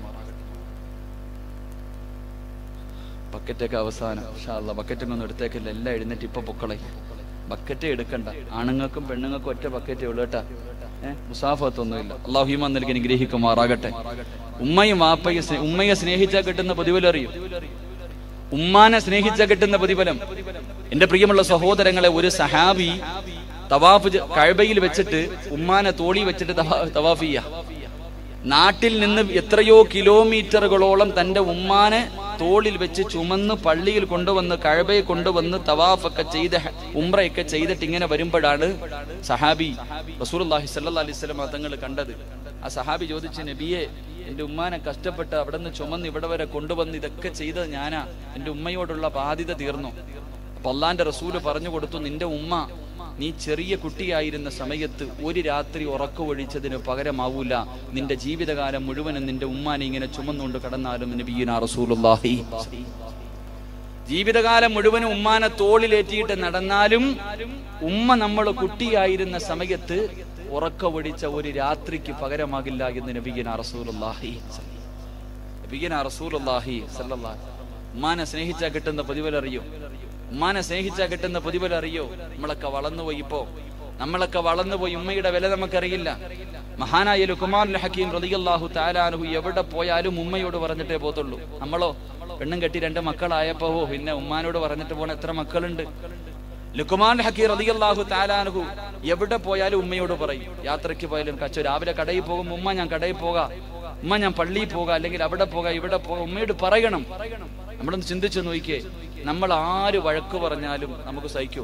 ബക്കറ്റൊക്കെ അവസാനം ഷാള്ള ബക്കറ്റൊക്കെ ഒന്നും എടുത്തേക്കില്ല എല്ലാം എഴുന്നേറ്റ് ഇപ്പൊ പൊക്കളെ ബക്കറ്റേ എടുക്കണ്ട ആണുങ്ങൾക്കും പെണ്ണുങ്ങൾക്കും ഒറ്റ ബക്കറ്റേ ഉള്ളൂ കേട്ടാ ഏഹ് മുസാഫത്തൊന്നുമില്ല അള്ളാഹു ഈമാൻ നൽകി അനുഗ്രഹിക്കുമാറാകട്ടെ ഉമ്മയും വാപ്പയും സ്നേ- ഉമ്മയെ സ്നേഹിച്ചാൽ കിട്ടുന്ന പ്രതിഫലം അറിയും ഉമ്മാനെ സ്നേഹിച്ചാൽ കിട്ടുന്ന പ്രതിഫലം എന്റെ പ്രിയമുള്ള സഹോദരങ്ങളെ ഒരു സഹാബി തവാഫ് ജ- കഴബയിൽ വെച്ചിട്ട് ഉമ്മാനെ തോളി വെച്ചിട്ട് തവാ- തവാഫ് ചെയ്യാ നാട്ടിൽ നിന്ന് എത്രയോ കിലോമീറ്ററുകളോളം തന്റെ ഉമ്മാനെ തോളിൽ വെച്ച് ചുമന്ന് പള്ളിയിൽ കൊണ്ടുവന്ന് കഴബയെ കൊണ്ടുവന്ന് തവാഫൊക്കെ ചെയ്ത് ഹ- ഉംറയൊക്കെ ചെയ്തിട്ട് ഇങ്ങനെ വരുമ്പോഴാണ് സഹാബി റസൂലുള്ളാഹി സ്വല്ലല്ലാഹി അലൈഹി വസല്ലം തങ്ങൾ കണ്ടത് ആ സഹാബി ചോദിച്ചു നബിയെ എന്റെ ഉമ്മാനെ കഷ്ടപ്പെട്ട് അവിടെ നിന്ന് ചുമന്ന് ഇവിടെ വരെ കൊണ്ടുവന്ന് ഇതൊക്കെ ചെയ്തത് ഞാനാ എന്റെ ഉമ്മയോടുള്ള ബാധ്യത തീർന്നു അപ്പൊ അള്ളാന്റെ റസൂല് പറഞ്ഞു കൊടുത്തു നിന്റെ ഉമ്മ നീ ചെറിയ കുട്ടിയായിരുന്ന സമയത്ത് ഒരു രാത്രി ഉറക്കമൊഴിച്ചതിന് പകരമാവൂല നിന്റെ ജീവിതകാലം മുഴുവനും നിന്റെ ഉമ്മാനെ ഇങ്ങനെ ചുമന്നുകൊണ്ട് കടന്നാലും നബീന റസൂലുള്ളാഹി ജീവിതകാലം മുഴുവനും ഉമ്മാനെ തോളിലേറ്റിയിട്ട് നടന്നാലും ഉമ്മ നമ്മൾ കുട്ടിയായിരുന്ന സമയത്ത് ഉറക്കമൊഴിച്ച ഒരു രാത്രിക്ക് പകരമാകില്ല എന്ന് നബീന റസൂലുള്ളാഹി നബീന റസൂലുള്ളാഹി സല്ലല്ലാഹി ഉമ്മാനെ സ്നേഹിച്ചാൽ കിട്ടുന്ന പ്രതിഫലം അറിയോ ഉമ്മാനെ സ്നേഹിച്ചാൽ കിട്ടുന്ന പ്രതിഫലം അറിയോ നമ്മളൊക്കെ വളർന്നുപോയി ഇപ്പോ നമ്മളൊക്കെ വളർന്നുപോയി ഉമ്മയുടെ വില നമുക്കറിയില്ല മഹാനായ ലുക്കുമാൻ ഹക്കീം റളിയല്ലാഹു താലാനുഹു എവിടെ പോയാലും ഉമ്മയോട് പറഞ്ഞിട്ടേ പോത്തുള്ളൂ നമ്മളോ പെണ്ണും കെട്ടി രണ്ട് മക്കളായപ്പോ ഓ പിന്നെ ഉമ്മാനോട് പറഞ്ഞിട്ട് പോണ എത്ര മക്കളുണ്ട് ലുക്കുമാൻ ഹക്കീം റളിയല്ലാഹു താലാനുഹു എവിടെ പോയാലും ഉമ്മയോട് പറയും യാത്രയ്ക്ക് പോയാലും കച്ചോ രാവിലെ കടയിൽ പോകും ഉമ്മ ഞാൻ കടയിൽ പോകാം ഉമ്മ ഞാൻ പള്ളിയിൽ പോകാം അല്ലെങ്കിൽ അവിടെ പോകാം ഇവിടെ പോകാം ഉമ്മയോട് പറയണം നമ്മളൊന്ന് ചിന്തിച്ചു നോക്കിയേ നമ്മൾ ആര് വഴക്ക് പറഞ്ഞാലും നമുക്ക് സഹിക്കൂ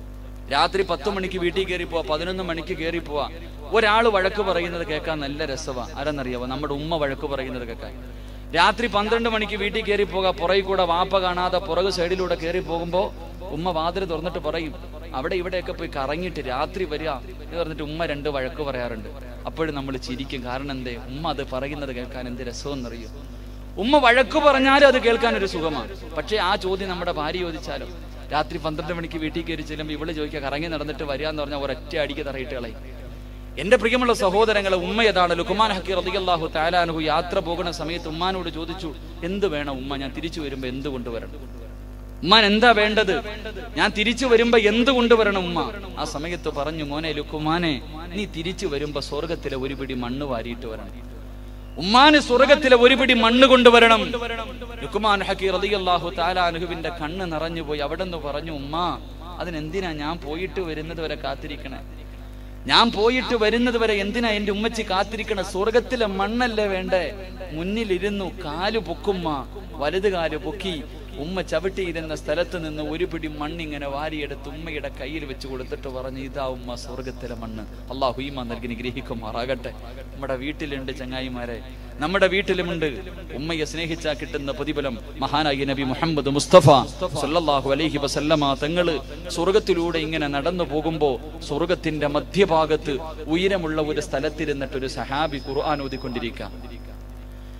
രാത്രി പത്ത് മണിക്ക് വീട്ടിൽ കയറി പോവാ പതിനൊന്ന് മണിക്ക് കയറി പോവാ ഒരാൾ വഴക്ക് പറയുന്നത് കേൾക്കാൻ നല്ല രസമാ ആരെന്നറിയാവോ നമ്മുടെ ഉമ്മ വഴക്ക് പറയുന്നത് കേൾക്കാൻ രാത്രി പന്ത്രണ്ട് മണിക്ക് വീട്ടിൽ കയറി പോകാം പുറകിൽ കൂടെ വാപ്പ കാണാതെ പുറകു സൈഡിലൂടെ കയറി പോകുമ്പോ ഉമ്മ വാതിൽ തുറന്നിട്ട് പറയും അവിടെ ഇവിടെയൊക്കെ പോയി കറങ്ങിയിട്ട് രാത്രി വരിക എന്ന് പറഞ്ഞിട്ട് ഉമ്മ രണ്ട് വഴക്ക് പറയാറുണ്ട് അപ്പോഴും നമ്മൾ ചിരിക്കും കാരണം എന്തേ ഉമ്മ അത് പറയുന്നത് കേൾക്കാൻ എന്ത് രസമെന്നറിയോ ഉമ്മ വഴക്ക് പറഞ്ഞാലും അത് കേൾക്കാൻ ഒരു സുഖമാണ് പക്ഷേ ആ ചോദ്യം നമ്മുടെ ഭാര്യ ചോദിച്ചാലോ രാത്രി പന്ത്രണ്ട് മണിക്ക് വീട്ടിൽ കയറി ചെല്ലുമ്പോൾ ഇവള് ചോദിക്കുക കറങ്ങി നടന്നിട്ട് വരിക എന്ന് പറഞ്ഞാൽ ഒരൊറ്റ അടിക്ക് തറയിട്ട് കളയും എന്റെ പ്രിയമുള്ള സഹോദരങ്ങളെ ഉമ്മ ഏതാണ് ലുക്കുമാൻ ഹക്കീർ റളിയല്ലാഹു താലാനുഹു യാത്ര പോകുന്ന സമയത്ത് ഉമ്മാനോട് ചോദിച്ചു എന്ത് വേണം ഉമ്മ ഞാൻ തിരിച്ചു വരുമ്പോ എന്ത് കൊണ്ടുവരണം ഉമ്മാൻ എന്താ വേണ്ടത് ഞാൻ തിരിച്ചു വരുമ്പോ എന്ത് കൊണ്ടുവരണം ഉമ്മ ആ സമയത്ത് പറഞ്ഞു മോനെ ലുക്കുമാനെ നീ തിരിച്ചു വരുമ്പോ സ്വർഗത്തിലെ ഒരു പിടി മണ്ണ് വാരിയിട്ട് വരണം ഉമ്മാന് സ്വർഗത്തിലെ ഒരു പിടി മണ്ണ് കൊണ്ടുവരണം ലുക്കുമാൻ ഹക്കീർ റളിയല്ലാഹു താലാനുഹുവിന്റെ കണ്ണ് നിറഞ്ഞു പോയി അവിടെ നിന്ന് പറഞ്ഞു ഉമ്മ അതിനെന്തിനാ ഞാൻ പോയിട്ട് വരുന്നത് വരെ കാത്തിരിക്കണേ ഞാൻ പോയിട്ട് വരുന്നത് വരെ എന്തിനാ എന്റെ ഉമ്മച്ചി കാത്തിരിക്കണ സ്വർഗത്തിലെ മണ്ണല്ലേ വേണ്ടേ മുന്നിലിരുന്നു കാല് പൊക്കുമ്മ വലത് കാല് പൊക്കി ഉമ്മ ചവിട്ടിയിരുന്ന സ്ഥലത്ത് നിന്ന് ഒരു പിടി മണ്ണിങ്ങനെ വാരിയെടുത്ത് ഉമ്മയുടെ കയ്യിൽ വെച്ച് കൊടുത്തിട്ട് പറഞ്ഞു ഇതാ ഉമ്മ സ്വർഗത്തിലെ മണ്ണ് അള്ളാഹു ഈമ നൽകി നിഗ്രഹിക്കുമാറാകട്ടെ നമ്മുടെ വീട്ടിലുണ്ട് ചങ്ങായിമാരെ നമ്മുടെ വീട്ടിലുമുണ്ട് ഉമ്മയെ സ്നേഹിച്ചാൽ കിട്ടുന്ന പ്രതിഫലം മഹാനായി നബി മുഹമ്മദ് മുസ്തഫ സല്ലല്ലാഹു അലൈഹി വസല്ലമ തങ്ങള് സ്വർഗത്തിലൂടെ ഇങ്ങനെ നടന്നു പോകുമ്പോ സ്വർഗത്തിന്റെ മധ്യഭാഗത്ത് ഉയരമുള്ള ഒരു സ്ഥലത്തിരുന്നിട്ട് ഒരു സഹാബി ഖുർആൻ ഓതിക്കൊണ്ടിരിക്കാം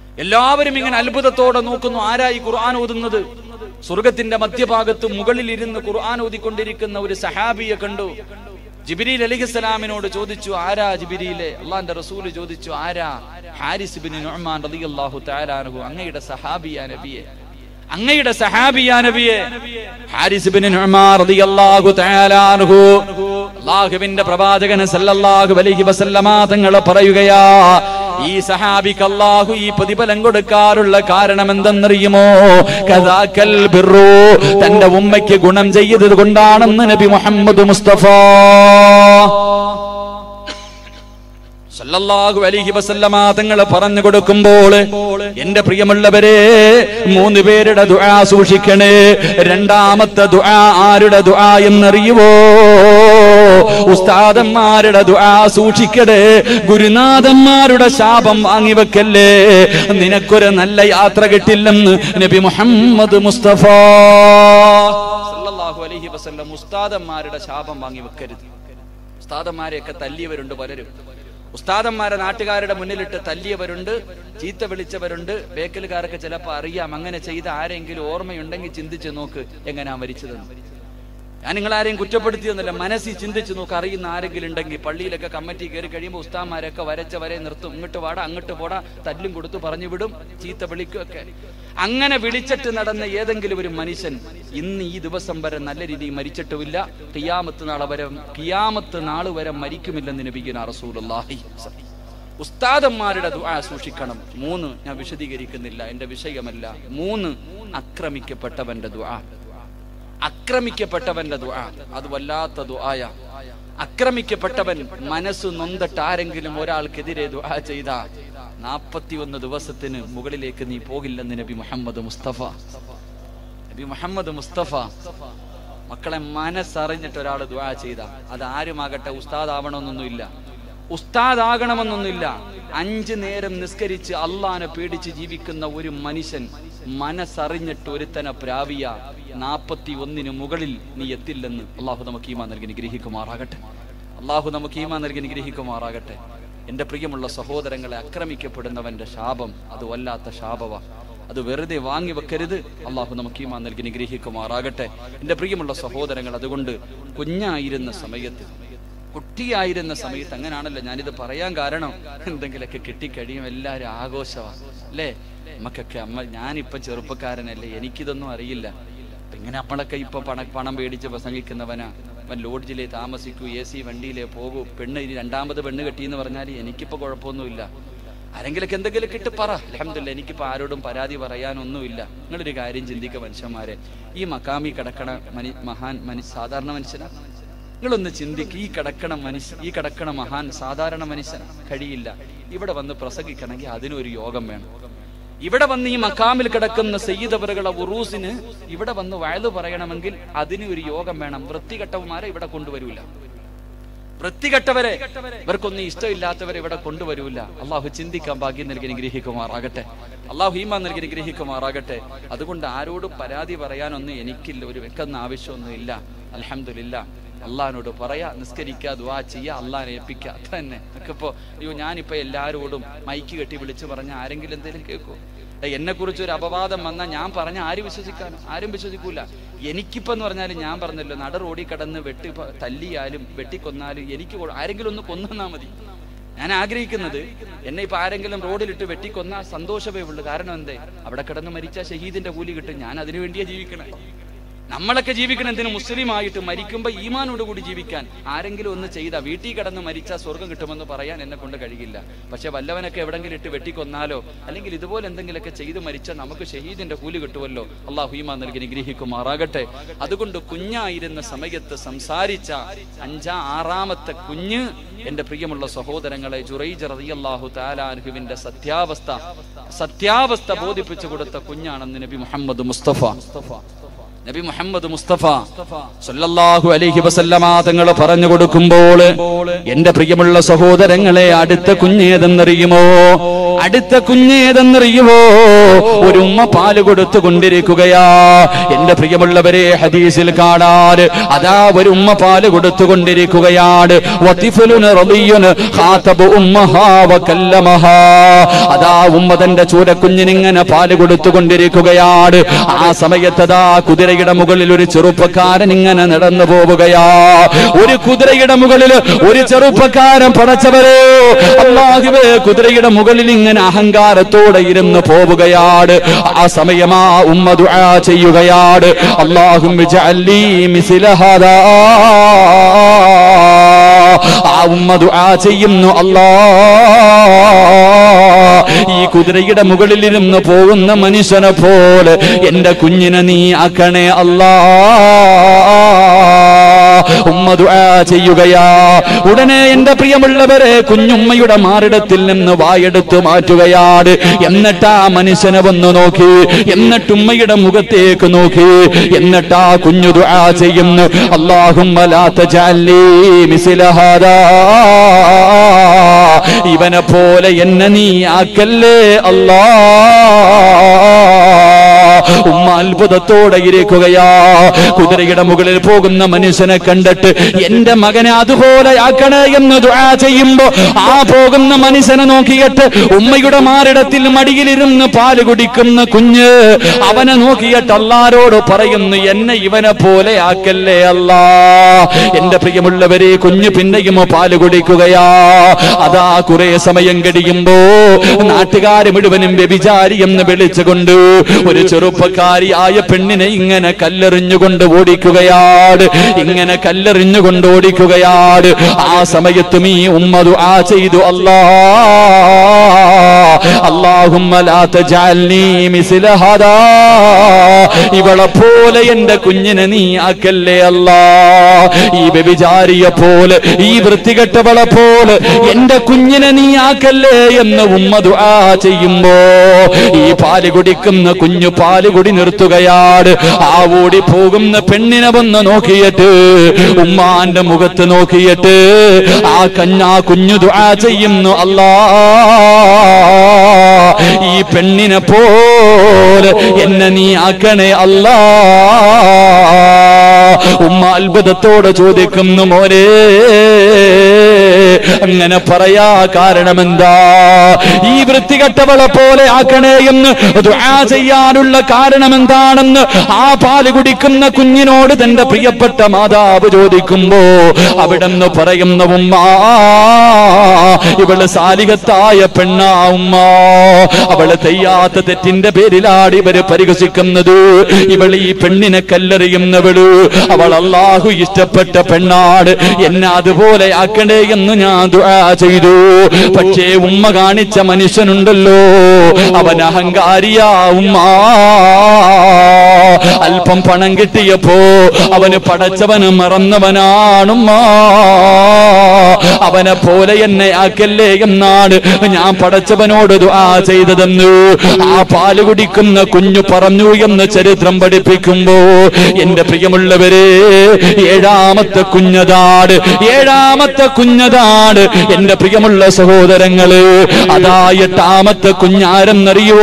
എല്ലാവരും ഇങ്ങനെ അത്ഭുതത്തോടെ നോക്കുന്നു ആരായി ഖുർആൻ ഓതുന്നത് സ്വർഗത്തിന്റെ മധ്യഭാഗത്ത് മുകളിൽ ഇരുന്ന് ഖുർആൻ ഓതിക്കൊണ്ടിരിക്കുന്ന ഒരു സഹാബിയെ കണ്ടു ജിബിരിൽ അലിഖിസ്സലാമിനോട് ചോദിച്ചു ആരാ ജിബിരിയിലെ അള്ളാന്റെ റസൂല് ചോദിച്ചു ആരാ ഹാരിസ് ബിൻ നുഅ്മാൻ റളിയല്ലാഹു തആല അൻഹു അങ്ങയുടെ സഹാബിയ നബിയെ അങ്ങയുടെ സഹാബിയ നബിയെ ഹാരിസ് ബിൻ നുഅ്മാൻ റളിയല്ലാഹു തആല അൻഹു അല്ലാഹുവിന്റെ പ്രവാചകൻ സല്ലല്ലാഹു അലൈഹി വസല്ലമ തങ്ങൾ പറയുകയാ ഈ സഹാബിക്ക് അല്ലാഹു ഈ പ്രതിഫലം കൊടുക്കാറുള്ള കാരണം എന്തെന്നറിയുമോ കഥാക്കൽ ബിറു തന്റെ ഉമ്മയ്ക്ക് ഗുണം ചെയ്തത് കൊണ്ടാണെന്ന് നബി മുഹമ്മദ് മുസ്തഫ സല്ലല്ലാഹു അലൈഹി വസല്ലമ തങ്ങൾ പറഞ്ഞു കൊടുക്കുമ്പോൾ എന്റെ പ്രിയമുള്ളവരെ മൂന്ന് പേരുടെ ദുആ സൂക്ഷിക്കണേ രണ്ടാമത്തെ ദുആ ആരുടെ ദുആ എന്നറിയുവോ ഉസ്താദന്മാരുടെ ദുആ സൂക്ഷിക്കണേ ഗുരുനാഥന്മാരുടെ ശാപം വാങ്ങിവെക്കല്ലേ നിനക്കൊരു നല്ല യാത്ര കിട്ടില്ലെന്ന് നബി മുഹമ്മദ് മുസ്തഫ സല്ലല്ലാഹു അലൈഹി വസല്ലം ഉസ്താദന്മാരുടെ ശാപം വാങ്ങി വെക്കരുത് ഉസ്താദന്മാരെയൊക്കെ തല്ലിയവരുണ്ട് പലരും ഉസ്താദന്മാരെ നാട്ടുകാരുടെ മുന്നിലിട്ട് തല്ലിയവരുണ്ട് ചീത്ത വിളിച്ചവരുണ്ട് ബേക്കലുകാരൊക്കെ ചിലപ്പോൾ അറിയാം അങ്ങനെ ചെയ്ത ആരെങ്കിലും ഓർമ്മയുണ്ടെങ്കിൽ ചിന്തിച്ച് നോക്ക് എങ്ങനെയാ മരിച്ചതെന്ന് ഞാൻ നിങ്ങളാരെയും കുറ്റപ്പെടുത്തിയൊന്നുമില്ല മനസ്സിൽ ചിന്തിച്ച് നോക്ക് അറിയുന്ന ആരെങ്കിലും ഉണ്ടെങ്കിൽ പള്ളിയിലൊക്കെ കമ്മിറ്റി കയറി കഴിയുമ്പോൾ ഉസ്താമാരൊക്കെ വരച്ച വരെ നിർത്തും ഇങ്ങോട്ട് വാടാ അങ്ങോട്ട് പോടാ തല്ലും കൊടുത്ത് പറഞ്ഞു വിടും ചീത്ത വിളിക്കുകയൊക്കെ അങ്ങനെ വിളിച്ചിട്ട് നടന്ന ഏതെങ്കിലും ഒരു മനുഷ്യൻ ഇന്ന് ഈ ദിവസം വരെ നല്ല രീതിയിൽ മരിച്ചിട്ടുമില്ല കിയാമത്ത് നാളെ വരെ കിയാമത്ത് നാള് വരെ മരിക്കുമില്ലെന്ന് നബിക്കുന്ന റസൂലുള്ളാഹി ഉസ്താദന്മാരുടെ ദുആ സൂക്ഷിക്കണം മൂന്ന് ഞാൻ വിശദീകരിക്കുന്നില്ല എന്റെ വിഷയമല്ല മൂന്ന് ആക്രമിക്കപ്പെട്ടവന്റെ ദുആ ആക്രമിക്കപ്പെട്ടവന്റെ ദുആ അത് വല്ലാത്ത ദുആയ ആക്രമിക്കപ്പെട്ടവൻ മനസ്സ് നൊന്തട്ട് ആരെങ്കിലും ഒരാൾക്കെതിരെ ദുആ ചെയ്ത നാപ്പത്തിയൊന്ന് ദിവസത്തിന് മുകളിലേക്ക് നീ പോകില്ലെന്ന് നബി മുഹമ്മദ് മുസ്തഫ നബി മുഹമ്മദ് മുസ്തഫ മക്കളെ മനസ്സറിഞ്ഞിട്ട് ഒരാൾ ദുആ ചെയ്ത അത് ആരുമാകട്ടെ ഉസ്താദാവണമെന്നൊന്നുമില്ല ഉസ്താദാകണമെന്നൊന്നുമില്ല അഞ്ചു നേരം നിസ്കരിച്ച് അള്ളാനെ പേടിച്ച് ജീവിക്കുന്ന ഒരു മനുഷ്യൻ മനസ്സറിഞ്ഞിട്ട് ഒരുത്തനെ പ്രാവിയ നാപ്പത്തി ഒന്നിന് മുകളിൽ നീ എത്തില്ലെന്ന് അള്ളാഹു നമുക്ക് ഈമാ നൽകി നിഗ്രഹിക്കുമാറാകട്ടെ അള്ളാഹു നമുക്ക് ഈമാ നൽകി നിഗ്രഹിക്കുമാറാകട്ടെ എന്റെ പ്രിയമുള്ള സഹോദരങ്ങളെ ആക്രമിക്കപ്പെടുന്നവന്റെ ശാപം അത് വല്ലാത്ത ശാപവ അത് വെറുതെ വാങ്ങി വെക്കരുത് അള്ളാഹു നമുക്ക് ഈമാ നൽകി നിഗ്രഹിക്കുമാറാകട്ടെ എന്റെ പ്രിയമുള്ള സഹോദരങ്ങൾ അതുകൊണ്ട് കുഞ്ഞായിരുന്ന സമയത്ത് കുട്ടിയായിരുന്ന സമയത്ത് അങ്ങനാണല്ലോ ഞാനിത് പറയാൻ കാരണം എന്തെങ്കിലുമൊക്കെ കിട്ടിക്കഴിയും എല്ലാവരും ആഘോഷമാണ് അല്ലേ നമുക്കൊക്കെ അമ്മ ഞാനിപ്പോ ചെറുപ്പക്കാരനല്ലേ എനിക്കിതൊന്നും അറിയില്ല അപ്പൊ ഇങ്ങനെ നമ്മളൊക്കെ ഇപ്പൊ പണ പണം പേടിച്ച് പ്രസംഗിക്കുന്നവനാ അവൻ ലോഡ്ജിലെ താമസിക്കൂ എ സി വണ്ടിയിലേ പോകൂ പെണ്ണ് ഇനി രണ്ടാമത് പെണ്ണ് കെട്ടിയെന്ന് പറഞ്ഞാൽ എനിക്കിപ്പോ കുഴപ്പമൊന്നുമില്ല ആരെങ്കിലൊക്കെ എന്തെങ്കിലും കിട്ടി പറ അലഹമില്ല എനിക്കിപ്പോ ആരോടും പരാതി പറയാനൊന്നുമില്ല നിങ്ങളൊരു കാര്യം ചിന്തിക്കുക മനുഷ്യന്മാരെ ഈ മക്കാമി കിടക്കണ മനി മഹാൻ മനു സാധാരണ മനുഷ്യനാ നിങ്ങളൊന്ന് ചിന്തിക്ക് ഈ കിടക്കണ മനുഷ്യ ഈ കിടക്കണ മഹാൻ സാധാരണ മനുഷ്യൻ കഴിയില്ല ഇവിടെ വന്ന് പ്രസംഗിക്കണമെങ്കിൽ അതിനൊരു യോഗം വേണം ഇവിടെ വന്ന് ഈ മക്കാമിൽ കിടക്കുന്ന സയ്യിദവറുകളെ ഉറൂസിന് ഇവിടെ വന്ന് വയല് പറയണമെങ്കിൽ അതിന് ഒരു യോഗം വേണം വൃത്തികെട്ടവന്മാരെ ഇവിടെ കൊണ്ടുവരൂല വൃത്തികെട്ടവരെ ഇവർക്കൊന്നും ഇഷ്ടമില്ലാത്തവരെ ഇവിടെ കൊണ്ടുവരൂല അള്ളാഹു ചിന്തിക്കാൻ ഭാഗ്യം നൽകി നിഗ്രഹിക്കുമാറാകട്ടെ അള്ളാഹു ഹീമ നൽകി നിഗ്രഹിക്കുമാറാകട്ടെ അതുകൊണ്ട് ആരോടും പരാതി പറയാനൊന്നും എനിക്കില്ല ഒരു വെക്കുന്ന ആവശ്യമൊന്നും ഇല്ല അലഹമില്ല അള്ളഹാനോട് പറയാ നിസ്കരിക്കുക ദുവാ ചെയ്യുക അള്ളഹാനെ ഏൽപ്പിക്കുക അത്ര തന്നെ നമുക്കിപ്പോ അയ്യോ ഞാനിപ്പോ എല്ലാരോടും മൈക്ക് കെട്ടി വിളിച്ചു പറഞ്ഞ ആരെങ്കിലും എന്തെങ്കിലും കേൾക്കോ എന്നെ കുറിച്ച് ഒരു അപവാദം വന്നാൽ ഞാൻ പറഞ്ഞ ആര് വിശ്വസിക്കാൻ ആരും വിശ്വസിക്കൂല എനിക്കിപ്പോ എന്ന് പറഞ്ഞാൽ ഞാൻ പറഞ്ഞല്ലോ നട റോഡിൽ കടന്ന് വെട്ടി പ- തല്ലിയാലും വെട്ടിക്കൊന്നാലും എനിക്ക് കൊ- ആരെങ്കിലും ഒന്ന് കൊന്നാ മതി ഞാൻ ആഗ്രഹിക്കുന്നത് എന്നെ ഇപ്പൊ ആരെങ്കിലും റോഡിലിട്ട് വെട്ടിക്കൊന്നാ സന്തോഷമേ ഉള്ളൂ കാരണം എന്തേ അവിടെ കിടന്ന് മരിച്ച ഷഹീദിന്റെ കൂലി കിട്ടും ഞാൻ അതിനു വേണ്ടിയാ ജീവിക്കണേ നമ്മളൊക്കെ ജീവിക്കണം എന്തിനു മുസ്ലിം ആയിട്ട് മരിക്കുമ്പോ ഈമാനോട് കൂടി ജീവിക്കാൻ ആരെങ്കിലും ഒന്ന് ചെയ്ത വീട്ടിൽ കിടന്ന് മരിച്ചാൽ സ്വർഗം കിട്ടുമെന്ന് പറയാൻ എന്നെ കൊണ്ട് കഴിയില്ല പക്ഷെ വല്ലവനൊക്കെ എവിടെങ്കിലും ഇട്ട് വെട്ടിക്കൊന്നാലോ അല്ലെങ്കിൽ ഇതുപോലെ എന്തെങ്കിലുമൊക്കെ ചെയ്ത് മരിച്ചാൽ നമുക്ക് ഷഹീദിന്റെ കൂലി കിട്ടുമല്ലോ അള്ളാഹു ഈമാൻ നൽകി നിഗ്രഹിക്കുമാറാകട്ടെ അതുകൊണ്ട് കുഞ്ഞായിരുന്ന സമയത്ത് സംസാരിച്ച അഞ്ചാ ആറാമത്തെ കുഞ്ഞ് എന്റെ പ്രിയമുള്ള സഹോദരങ്ങളെ ജുറൈജ് റളിയല്ലാഹു താലാൻഹുവിന്റെ സത്യാവസ്ഥ സത്യാവസ്ഥ ബോധിപ്പിച്ചു കൊടുത്ത കുഞ്ഞാണെന്ന് നബി മുഹമ്മദ് മുസ്തഫ നബി മുഹമ്മദ് മുസ്തഫ സല്ലല്ലാഹു അലൈഹി വസല്ലമ തങ്ങൾ പറഞ്ഞു കൊടുക്കുമ്പോൾ എന്റെ പ്രിയമുള്ള സഹോദരങ്ങളെ അടുത്ത കുഞ്ഞേതെന്നറിയുമോ അടുത്ത കുഞ്ഞേതെന്നറിയുവോ ഒരു ഉമ്മ പാല് കൊടുത്തു കൊണ്ടിരിക്കുകയാ എന്റെ പ്രിയമുള്ളവരെ ഹദീസിൽ കാണാൻ അതാ ഒരു ഉമ്മ പാല് കൊടുത്തുകൊണ്ടിരിക്കുകയാണ് വത്തിഫലുന റളിയുന ഖാതബ ഉമ്മഹാ വകല്ലമഹാ അതാ ഉമ്മ തന്റെ ചൂരക്കുഞ്ഞിനിങ്ങനെ പാല് കൊടുത്തുകൊണ്ടിരിക്കുകയാണ് ആ സമയത്തതാ കുതിരയുടെ മുകളിൽ ഒരു ചെറുപ്പക്കാരൻ ഇങ്ങനെ നടന്നു പോവുകയാ ഒരു കുതിരയുടെ മുകളിൽ ഒരു ചെറുപ്പക്കാരൻ പടച്ചവരോ അള്ളാഹുവേ കുതിരയുടെ മുകളിൽ ഇങ്ങനെ അഹങ്കാരത്തോടെ ഇരുന്ന് പോവുകയാണ് ആ സമയം ആ ഉമ്മ ദുആ ചെയ്യുകയാണ് അള്ളാഹും ആ ഉമ്മ ദുആ ചെയ്യുന്നു അല്ലാ ഈ കുതിരയുടെ മുകളിലിരുന്ന് പോകുന്ന മനുഷ്യനെ പോലെ എന്റെ കുഞ്ഞിനെ നീ ആക്കണേ അല്ലാ ഉമ്മ ദുആ ചെയ്യുകയാ ഉടനെ എന്റെ പ്രിയമുള്ളവരെ കുഞ്ഞുമ്മയുടെ മാറിടത്തിൽ നിന്ന് വായെടുത്ത് മാറ്റുകയാണ് എന്നിട്ട് ആ മനുഷ്യനെ വന്ന് നോക്കി എന്നിട്ട് ഉമ്മയുടെ മുഖത്തേക്ക് നോക്കി എന്നിട്ട് ആ കുഞ്ഞു ദുആ ചെയ്യുന്നു അല്ലാഹുമ്മ ലാ തജഅലി മിസ്ല ഹാദാ ഇവനെ പോലെ എന്നെ നീ ആക്കല്ലേ അല്ലാ ഉമ്മ അത്ഭുതത്തോടെ ഇരിക്കുകയാ കുതിരയുടെ മുകളിൽ പോകുന്ന മനുഷ്യനെ കണ്ടിട്ട് എന്റെ മകനെ അതുപോലെ ആക്കണേ എന്ന് ദുആ ചെയ്യുമ്പോ ആ പോകുന്ന മനുഷ്യനെ നോക്കിയിട്ട് ഉമ്മയുടെ മാറിടത്തിൽ മടിയിലിരുന്ന് പാല് കുടിക്കുന്ന കുഞ്ഞ് അവനെ നോക്കിയിട്ട് അല്ലാരോട് പറയുന്നു എന്നെ ഇവനെ പോലെ ആക്കല്ലേ അല്ലാ എന്റെ പ്രിയമുള്ളവരെ കുഞ്ഞ് പിന്നെയും പാല് കുടിക്കുകയാ അതാ കുറെ സമയം കഴിയുമ്പോ നാട്ടുകാര് മുഴുവനും വ്യഭിചാരി എന്ന് വിളിച്ചുകൊണ്ട് ഒരു ചെറുപ്പക്കാരിയായ പെണ്ണിനെ ഇങ്ങനെ കല്ലെറിഞ്ഞുകൊണ്ട് ഓടിക്കുകയാണ് ഇങ്ങനെ കല്ലെറിഞ്ഞുകൊണ്ട് ഓടിക്കുകയാണ് ആ സമയത്തും ഈ ഉമ്മതു ആ ചെയ്തു അല്ലാ അല്ലാഹുമ്മ ലാ തജഅൽനി മിസ്ല ഹദാ ഇവളെ പോലെ എന്റെ കുഞ്ഞിനെ നീ ആക്കല്ലേ അല്ലാ ഈ വ്യഭിചാരിയെ പോലെ ഈ വൃത്തികെട്ടവളെ പോലെ എന്റെ കുഞ്ഞിനെ നീ ആക്കല്ലേ എന്ന് ഉമ്മ ദുആ ചെയ്യുമ്പോ ഈ പാല് കുടിക്കുന്ന കുഞ്ഞു പാല് കുടി നിർത്തുകയാണ് ആ ഓടി പോകുന്ന പെണ്ണിനെ വന്ന് നോക്കിയിട്ട് ഉമ്മാന്റെ മുഖത്ത് നോക്കിയിട്ട് ആ കഞ്ഞാ കുഞ്ഞു ദുആ ചെയ്യുന്നു അല്ലാ ഈ പെണ്ണിനെ പോലെ എന്നെ നീ ആക്കണേ അല്ലാ ഉമ്മ അത്ഭുതത്തോടെ ചോദിക്കുന്നു മോരെ അങ്ങനെ പറയാ കാരണമെന്താ ഈ വൃത്തികെട്ടവളെ പോലെ ആക്കണേ എന്ന് ദുആ ചെയ്യാനുള്ള കാരണം എന്താണെന്ന് ആ പാല് കുടിക്കുന്ന കുഞ്ഞിനോട് തന്റെ പ്രിയപ്പെട്ട മാതാവ് ചോദിക്കുമ്പോ അവിടെന്ന് പറയുന്ന ഉമ്മ ഇവള് സാലികത്തായ പെണ്ണാ ഉമ്മ അവള് തെയ്യാത്ത തെറ്റിന്റെ പേരിലാണ് ഇവര് പരിഹസിക്കുന്നത് ഇവൾ ഈ പെണ്ണിനെ കല്ലെറിയുന്നവള് അവൾ അള്ളാഹു ഇഷ്ടപ്പെട്ട പെണ്ണാട് എന്നെ അതുപോലെ ആക്കണേ എന്ന് ഞാൻ ദുആ ചെയ്തു പക്ഷേ ഉമ്മ കാണിച്ച മനുഷ്യനുണ്ടല്ലോ അവൻ അഹങ്കാരിയാ ഉമ്മ അല്പം പണം കിട്ടിയപ്പോ അവന് പടച്ചവന് മറന്നവനാണുമ്മ അവനെ പോലെ എന്നെ ആക്കല്ലേ എന്നാണ് ഞാൻ പടച്ചവനോട് ദുആ ചെയ്തതെന്ന് ആ പാല് കുടിക്കുന്ന കുഞ്ഞു പറഞ്ഞു എന്ന് ചരിത്രം പഠിപ്പിക്കുമ്പോ എന്റെ പ്രിയമുള്ളവരെ ഏഴാമത്തെ കുഞ്ഞതാട് ഏഴാമത്തെ കുഞ്ഞതാട് എന്റെ പ്രിയമുള്ള സഹോദരങ്ങള് അതാ എട്ടാമത്തെ കുഞ്ഞാരെന്നറിയോ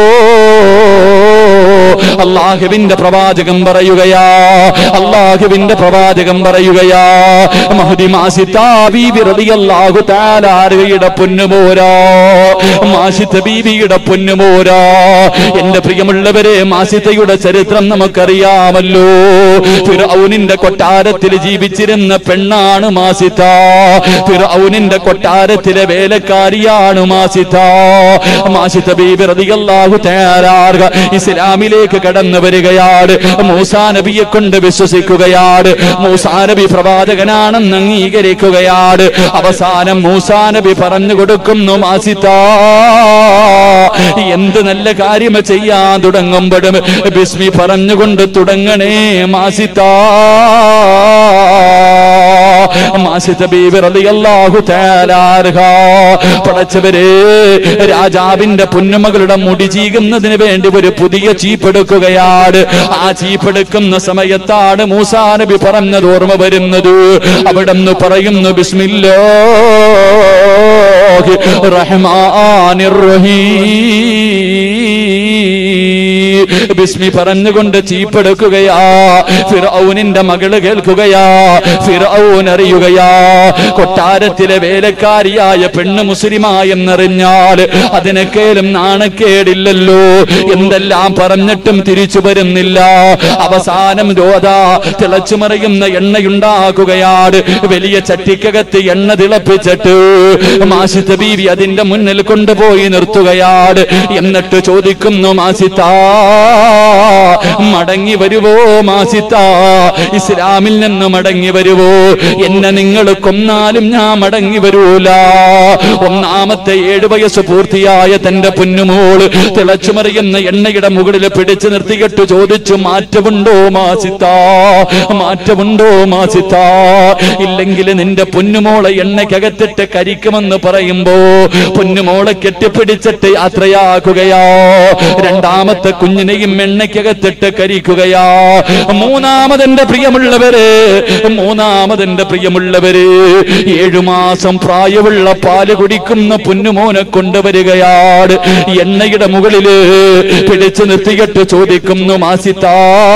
അള്ളാഹുവിന്റെ പ്രവാചകം പറയുകയാ അള്ളാഹുവിന്റെ പ്രവാചകം പറയുകയാ മഹദി മാസിത്താ ബീബി റളിയല്ലാഹു തആല ആരുടെ പൊന്നുമോരാ മാസിത്ത ബീബിയുടെ പൊന്നുമോരാ എന്റെ പ്രിയമുള്ളവരെ മാസിത്തയുടെ ചരിത്രം നമുക്കറിയാമല്ലോ ഫിർഔനിന്റെ കൊട്ടാരത്തിൽ ജീവിച്ചിരുന്ന പെണ്ണാണ് മാസിത്ത ഫിർഔനിന്റെ കൊട്ടാരത്തിലെ വേലക്കാരിയാണ് മാസിത്ത മാസിത്ത ബീബി റളിയല്ലാഹു തആല ഇസ്ലാമിലേക്ക് കടന്നു വരികയാണ് മൂസാ നബിയെ കൊണ്ട് വിശ്വസിക്കുകയാണ് മൂസാ നബി പ്രവാചകനാണെന്ന് അംഗീകരിക്കുകയാണ് അവസാനം മൂസാ നബി പറഞ്ഞു കൊടുക്കുന്നു മാസിത്ത എന്ത് നല്ല കാര്യം ചെയ്യാൻ തുടങ്ങുമ്പോഴും ബിസ്മി പറഞ്ഞുകൊണ്ട് തുടങ്ങണേ മാസിത്ത മാസിത്ത ബീബി റളിയല്ലാഹു തആല അൻഹ പടച്ചവരെ രാജാവിന്റെ പൊന്നുമകളുടെ മുടി ചീകുന്നതിന് വേണ്ടി ഒരു പുതിയ ചീപ്പെടുക്കുകയാണ് ആ ചീപ്പെടുക്കുന്ന സമയത്താണ് മൂസാ നബി പറഞ്ഞത് ഓർമ്മ വരുന്നത് അവിടെ നിന്ന് പറയുന്നു ബിസ്മില്ലോ റഹ്മാനിർ റഹീം ബിസ്മി പറഞ്ഞുകൊണ്ട് ചീപ്പെടുക്കുകയാ ഫിറൌനിന്റെ മകള് കേൾക്കുകയാ ഫിറൌൻ അറിയുകയാ കൊട്ടാരത്തിലെ വേലക്കാരിയായ പെണ്ണ് മുസ്ലിമായെന്നറിഞ്ഞാൽ അതിനേക്കാളും നാണക്കേടില്ലല്ലോ എന്തെല്ലാം പറഞ്ഞിട്ടും തിരിച്ചു വരുന്നില്ല അവസാനം രോധ തിളച്ചുമറിയുന്ന എണ്ണയുണ്ടാക്കുകയാണ് വലിയ ചട്ടിക്കകത്ത് എണ്ണ തിളപ്പിച്ചിട്ട് മാസിത്ത ബീവി അതിന്റെ മുന്നിൽ കൊണ്ടുപോയി നിർത്തുകയാണ് എന്നിട്ട് ചോദിക്കുന്നു മാസിത്ത മടങ്ങി വരുവോ മാസിത്ത ഇസ്ലാമിൽ നിന്ന് മടങ്ങി വരുവോ എന്നെ നിങ്ങൾ കൊന്നാലും ഞാൻ മടങ്ങി വരൂല ഒന്നാമത്തെ ഏഴ് വയസ്സ് പൂർത്തിയായ തന്റെ പൊന്നുമോള് തിളച്ചുമറിയുന്ന എണ്ണയുടെ മുകളിൽ പിടിച്ചു നിർത്തിയിട്ട് ചോദിച്ചു മാറ്റമുണ്ടോ മാസിത്ത മാറ്റമുണ്ടോ മാസിത്ത ഇല്ലെങ്കിൽ നിന്റെ പൊന്നുമോളെ എണ്ണയ്ക്കകത്തിട്ട് കരിക്കുമെന്ന് പറയുമ്പോ പൊന്നുമോളെ കെട്ടിപ്പിടിച്ചിട്ട് യാത്രയാക്കുകയാ രണ്ടാമത്തെ കുഞ്ഞിനെയും എണ്ണയ്ക്കകത്തിട്ട് കരിക്കുകയാ മൂന്നാമതെന്റെ പ്രിയമുള്ളവര് മൂന്നാമതെന്റെ പ്രിയമുള്ളവര് ഏഴു മാസം പ്രായമുള്ള പാല് കുടിക്കുന്ന പൊന്നുമോനെ കൊണ്ടുവരികയാണ് എണ്ണയുടെ മുകളില് പിടിച്ചു നിർത്തിയിട്ട് ചോദിക്കുന്നു മാസിത്ത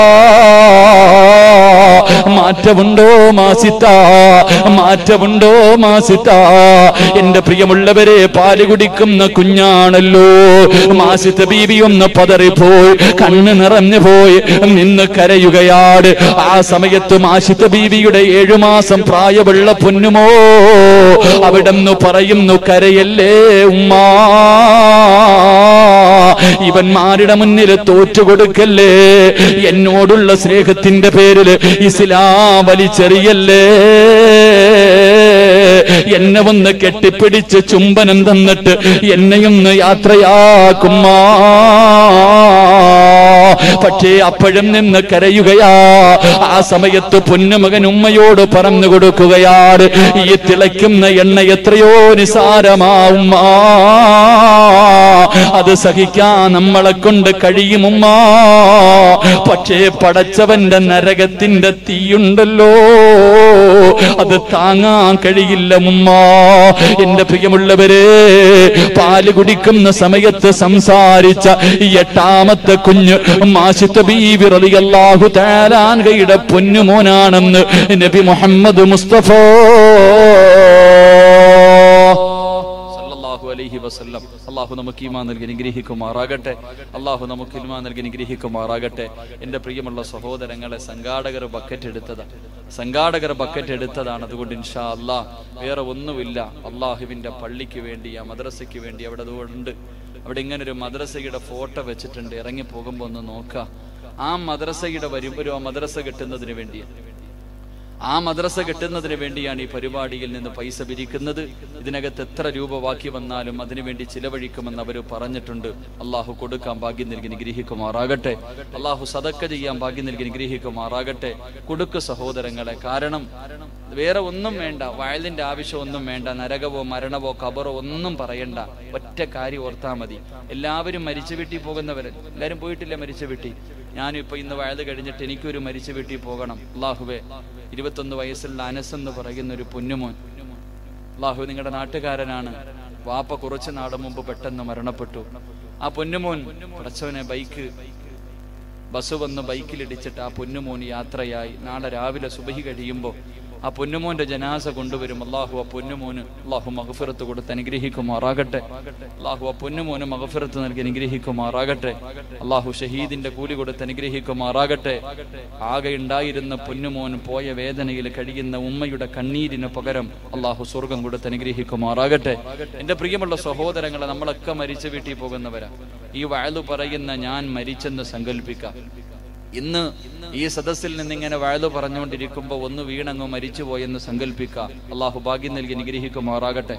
മാറ്റമുണ്ടോ മാസിത്ത മാറ്റമുണ്ടോ മാസിത്ത എന്റെ പ്രിയമുള്ളവരെ പാല് കുടിക്കുന്ന കുഞ്ഞാണല്ലോ മാസിത്ത ബീബി ഒന്ന് പതറിപ്പോയി കണ്ണ് നിറഞ്ഞു പോയി നിന്ന് കരയുകയാണ് ആ സമയത്ത് മാസിത്ത ബീവിയുടെ ഏഴു മാസം പ്രായമുള്ള പൊന്നുമോ അവിടെന്ന് പറയുന്നു കരയല്ലേ ഉമ്മാ ഇവന്മാരുടെ മുന്നിൽ തോറ്റുകൊടുക്കല്ലേ എന്നോടുള്ള സ്നേഹത്തിന്റെ പേരിൽ ഇസ്ലാം വലിച്ചെറിയല്ലേ എന്നെ ഒന്ന് കെട്ടിപ്പിടിച്ച് ചുംബനം തന്നിട്ട് എന്നെയൊന്ന് യാത്രയാക്കുമ്മാ പക്ഷേ അപ്പോഴും നിന്ന് കരയുകയാ ആ സമയത്ത് പൊന്നുമകൻ ഉമ്മയോട് പറഞ്ഞു കൊടുക്കുകയാണ് ഈ തിളയ്ക്കുന്ന എണ്ണ എത്രയോ നിസാരമാവുമ്മ അത് സഹിക്കാൻ നമ്മളെ കൊണ്ട് കഴിയുമുമ്മ പക്ഷേ പടച്ചവന്റെ നരകത്തിന്റെ തീയുണ്ടല്ലോ അത് താങ്ങാൻ കഴിയില്ല മുമ്മ എന്റെ പ്രിയമുള്ളവരെ പാല് കുടിക്കുന്ന സമയത്ത് സംസാരിച്ച ഈ എട്ടാമത്തെ കുഞ്ഞ് മാസിത്ത ബീവി റളിയല്ലാഹു തആലാൻകയുടെ പൊന്നുമോനാണെന്ന് നബി മുഹമ്മദ് മുസ്തഫ സല്ലല്ലാഹു അലൈഹി വസല്ലം അള്ളാഹു നമുക്ക് ഈമാൻ നൽകി അനുഗ്രഹിക്കുമാറാകട്ടെ അള്ളാഹു നമുക്ക് ഇൽമാൻ നൽകി അനുഗ്രഹിക്കുമാറാകട്ടെ എൻ്റെ പ്രിയമുള്ള സഹോദരങ്ങളെ സംഘാടകർ ബക്കറ്റ് എടുത്തതാ സംഘാടകർ ബക്കറ്റ് എടുത്തതാണ് അതുകൊണ്ട് ഇൻഷാ അല്ലാ വേറെ ഒന്നുമില്ല അള്ളാഹുവിൻ്റെ പള്ളിക്ക് വേണ്ടി ആ മദ്രസയ്ക്ക് വേണ്ടി അവിടെ അതുകൊണ്ട് അവിടെ ഇങ്ങനെ ഒരു മദ്രസയുടെ ഫോട്ടോ വെച്ചിട്ടുണ്ട് ഇറങ്ങി പോകുമ്പോൾ ഒന്ന് നോക്കാം ആ മദ്രസയുടെ വരുമ്പോൾ ആ മദ്രസ കിട്ടുന്നതിന് വേണ്ടിയാണ് ആ മദ്രസ കിട്ടുന്നതിന് വേണ്ടിയാണ് ഈ പരിപാടിയിൽ നിന്ന് പൈസ പിരിക്കുന്നത് ഇതിനകത്ത് എത്ര രൂപ ബാക്കി വന്നാലും അതിനുവേണ്ടി ചിലവഴിക്കുമെന്ന് അവർ പറഞ്ഞിട്ടുണ്ട് അള്ളാഹു കൊടുക്കാൻ ഭാഗ്യം നൽകി നിഗ്രഹിക്കുമാറാകട്ടെ അള്ളാഹു സതക്ക ചെയ്യാൻ ഭാഗ്യം നൽകി നിഗ്രഹിക്കുമാറാകട്ടെ കൊടുക്ക് സഹോദരങ്ങളെ കാരണം വേറെ ഒന്നും വേണ്ട വയലിന്റെ ആവശ്യം ഒന്നും വേണ്ട നരകവോ മരണവോ കബറോ ഒന്നും പറയണ്ട ഒറ്റ കാര്യം ഓർത്താ മതി എല്ലാവരും മരിച്ചു വീട്ടിൽ പോകുന്നവര് എല്ലാവരും പോയിട്ടില്ല മരിച്ചു വീട്ടിൽ ഞാനും ഇപ്പൊ ഇന്ന് വയത് കഴിഞ്ഞിട്ട് എനിക്കൊരു മരിച്ചു വീട്ടിൽ പോകണം അള്ളാഹുവേ ഇരുപത്തൊന്ന് വയസ്സുള്ള അനസ് എന്ന് പറയുന്ന ഒരു പൊന്നുമോൻ അള്ളാഹു നിങ്ങളുടെ നാട്ടുകാരനാണ് വാപ്പ കുറച്ച് നാട് മുമ്പ് പെട്ടെന്ന് മരണപ്പെട്ടു ആ പൊന്നുമോൻ പടച്ചവനെ ബൈക്ക് ബസ് വന്ന് ബൈക്കിലിടിച്ചിട്ട് ആ പൊന്നുമോൻ യാത്രയായി നാളെ രാവിലെ സുബഹി കഴിയുമ്പോൾ ആ പൊന്നുമോന്റെ ജനാസ കൊണ്ടുവരും അള്ളാഹു ആ പൊന്നുമോന് അള്ളാഹു മഹഫിറത്ത് കൊടുത്ത് അനുഗ്രഹിക്കുമാറാകട്ടെ അള്ളാഹു ആ പൊന്നുമോന് മഹഫിറത്ത് നൽകി അനുഗ്രഹിക്കുമാറാകട്ടെ അള്ളാഹു ഷഹീദിന്റെ കൂലി കൊടുത്ത് അനുഗ്രഹിക്കുമാറാകട്ടെ ആകെ ഉണ്ടായിരുന്ന പൊന്നുമോൻ പോയ വേദനയിൽ കഴിയുന്ന ഉമ്മയുടെ കണ്ണീരിന് പകരം അള്ളാഹു സ്വർഗം കൊടുത്ത് അനുഗ്രഹിക്കുമാറാകട്ടെ എന്റെ പ്രിയമുള്ള സഹോദരങ്ങളെ നമ്മളൊക്കെ മരിച്ച വീട്ടിൽ പോകുന്നവരാ ഈ വയലു പറയുന്ന ഞാൻ മരിച്ചെന്ന് സങ്കല്പിക്കാം ഇന്ന് ഈ സദസ്സിൽ നിന്ന് ഇങ്ങനെ വയലു പറഞ്ഞുകൊണ്ടിരിക്കുമ്പോൾ ഒന്ന് വീണങ്ങ് മരിച്ചുപോയെന്ന് സങ്കല്പിക്കാം അള്ളാഹു ഭാഗ്യം നൽകി നിഗ്രഹിക്കുമാറാകട്ടെ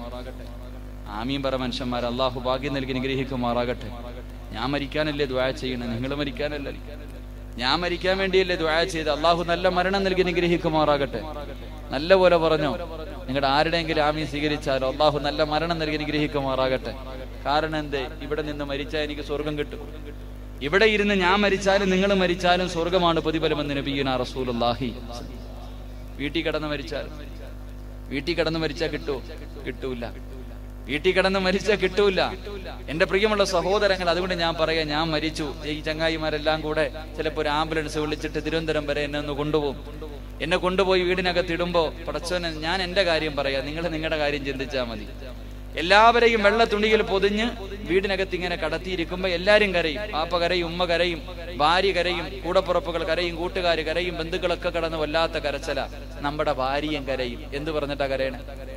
ആമീൻ പറ മനുഷ്യന്മാർ അള്ളാഹു ഭാഗ്യം നൽകി നിഗ്രഹിക്കുമാറാകട്ടെ ഞാൻ മരിക്കാനല്ലേ ദ്വായ ചെയ്യണേ നിങ്ങൾ മരിക്കാനല്ലേ ഞാൻ മരിക്കാൻ വേണ്ടിയല്ലേ ദ്വായ ചെയ്ത് അള്ളാഹു നല്ല മരണം നൽകി നിഗ്രഹിക്കുമാറാകട്ടെ നല്ല പോലെ പറഞ്ഞോ നിങ്ങളുടെ ആരുടെയെങ്കിലും ആമീൻ സ്വീകരിച്ചാലോ അള്ളാഹു നല്ല മരണം നൽകി നിഗ്രഹിക്കുമാറാകട്ടെ കാരണം എന്തേ ഇവിടെ നിന്ന് മരിച്ചാൽ എനിക്ക് സ്വർഗം കിട്ടും ഇവിടെ ഇരുന്ന് ഞാൻ മരിച്ചാലും നിങ്ങൾ മരിച്ചാലും സ്വർഗമാണ് പ്രതിഫലമെന്ന് നബീന റസൂലുള്ളാഹി വീട്ടിൽ കിടന്ന് മരിച്ചാൽ വീട്ടിൽ കിടന്ന് മരിച്ചാൽ കിട്ടുമോ കിട്ടൂല വീട്ടിൽ കിടന്ന് മരിച്ചാൽ കിട്ടൂല എന്റെ പ്രിയമുള്ള സഹോദരങ്ങൾ അതുകൊണ്ട് ഞാൻ പറയാം ഞാൻ മരിച്ചു ഈ ചങ്ങായിമാരെല്ലാം കൂടെ ചിലപ്പോൾ ഒരു ആംബുലൻസ് വിളിച്ചിട്ട് തിരുവനന്തപുരം വരെ എന്നെ ഒന്ന് കൊണ്ടുപോകും എന്നെ കൊണ്ടുപോയി വീടിനകത്ത് ഇടുമ്പോ പടച്ചോനെ ഞാൻ എന്റെ കാര്യം പറയാം നിങ്ങൾ നിങ്ങളുടെ കാര്യം ചിന്തിച്ചാൽ മതി എല്ലാവരെയും വെള്ള തുണിയിൽ പൊതിഞ്ഞ് വീടിനകത്ത് ഇങ്ങനെ കടത്തിയിരിക്കുമ്പോ എല്ലാരും കരയും പാപ്പ കരയും ഉമ്മ കരയും ഭാര്യ കരയും കൂടപ്പുറപ്പുകൾ കരയും കൂട്ടുകാർ കരയും ബന്ധുക്കളൊക്കെ കടന്ന് വല്ലാത്ത കരച്ചല നമ്മുടെ ഭാര്യയും കരയും എന്ത് പറഞ്ഞിട്ടാ കരയണേ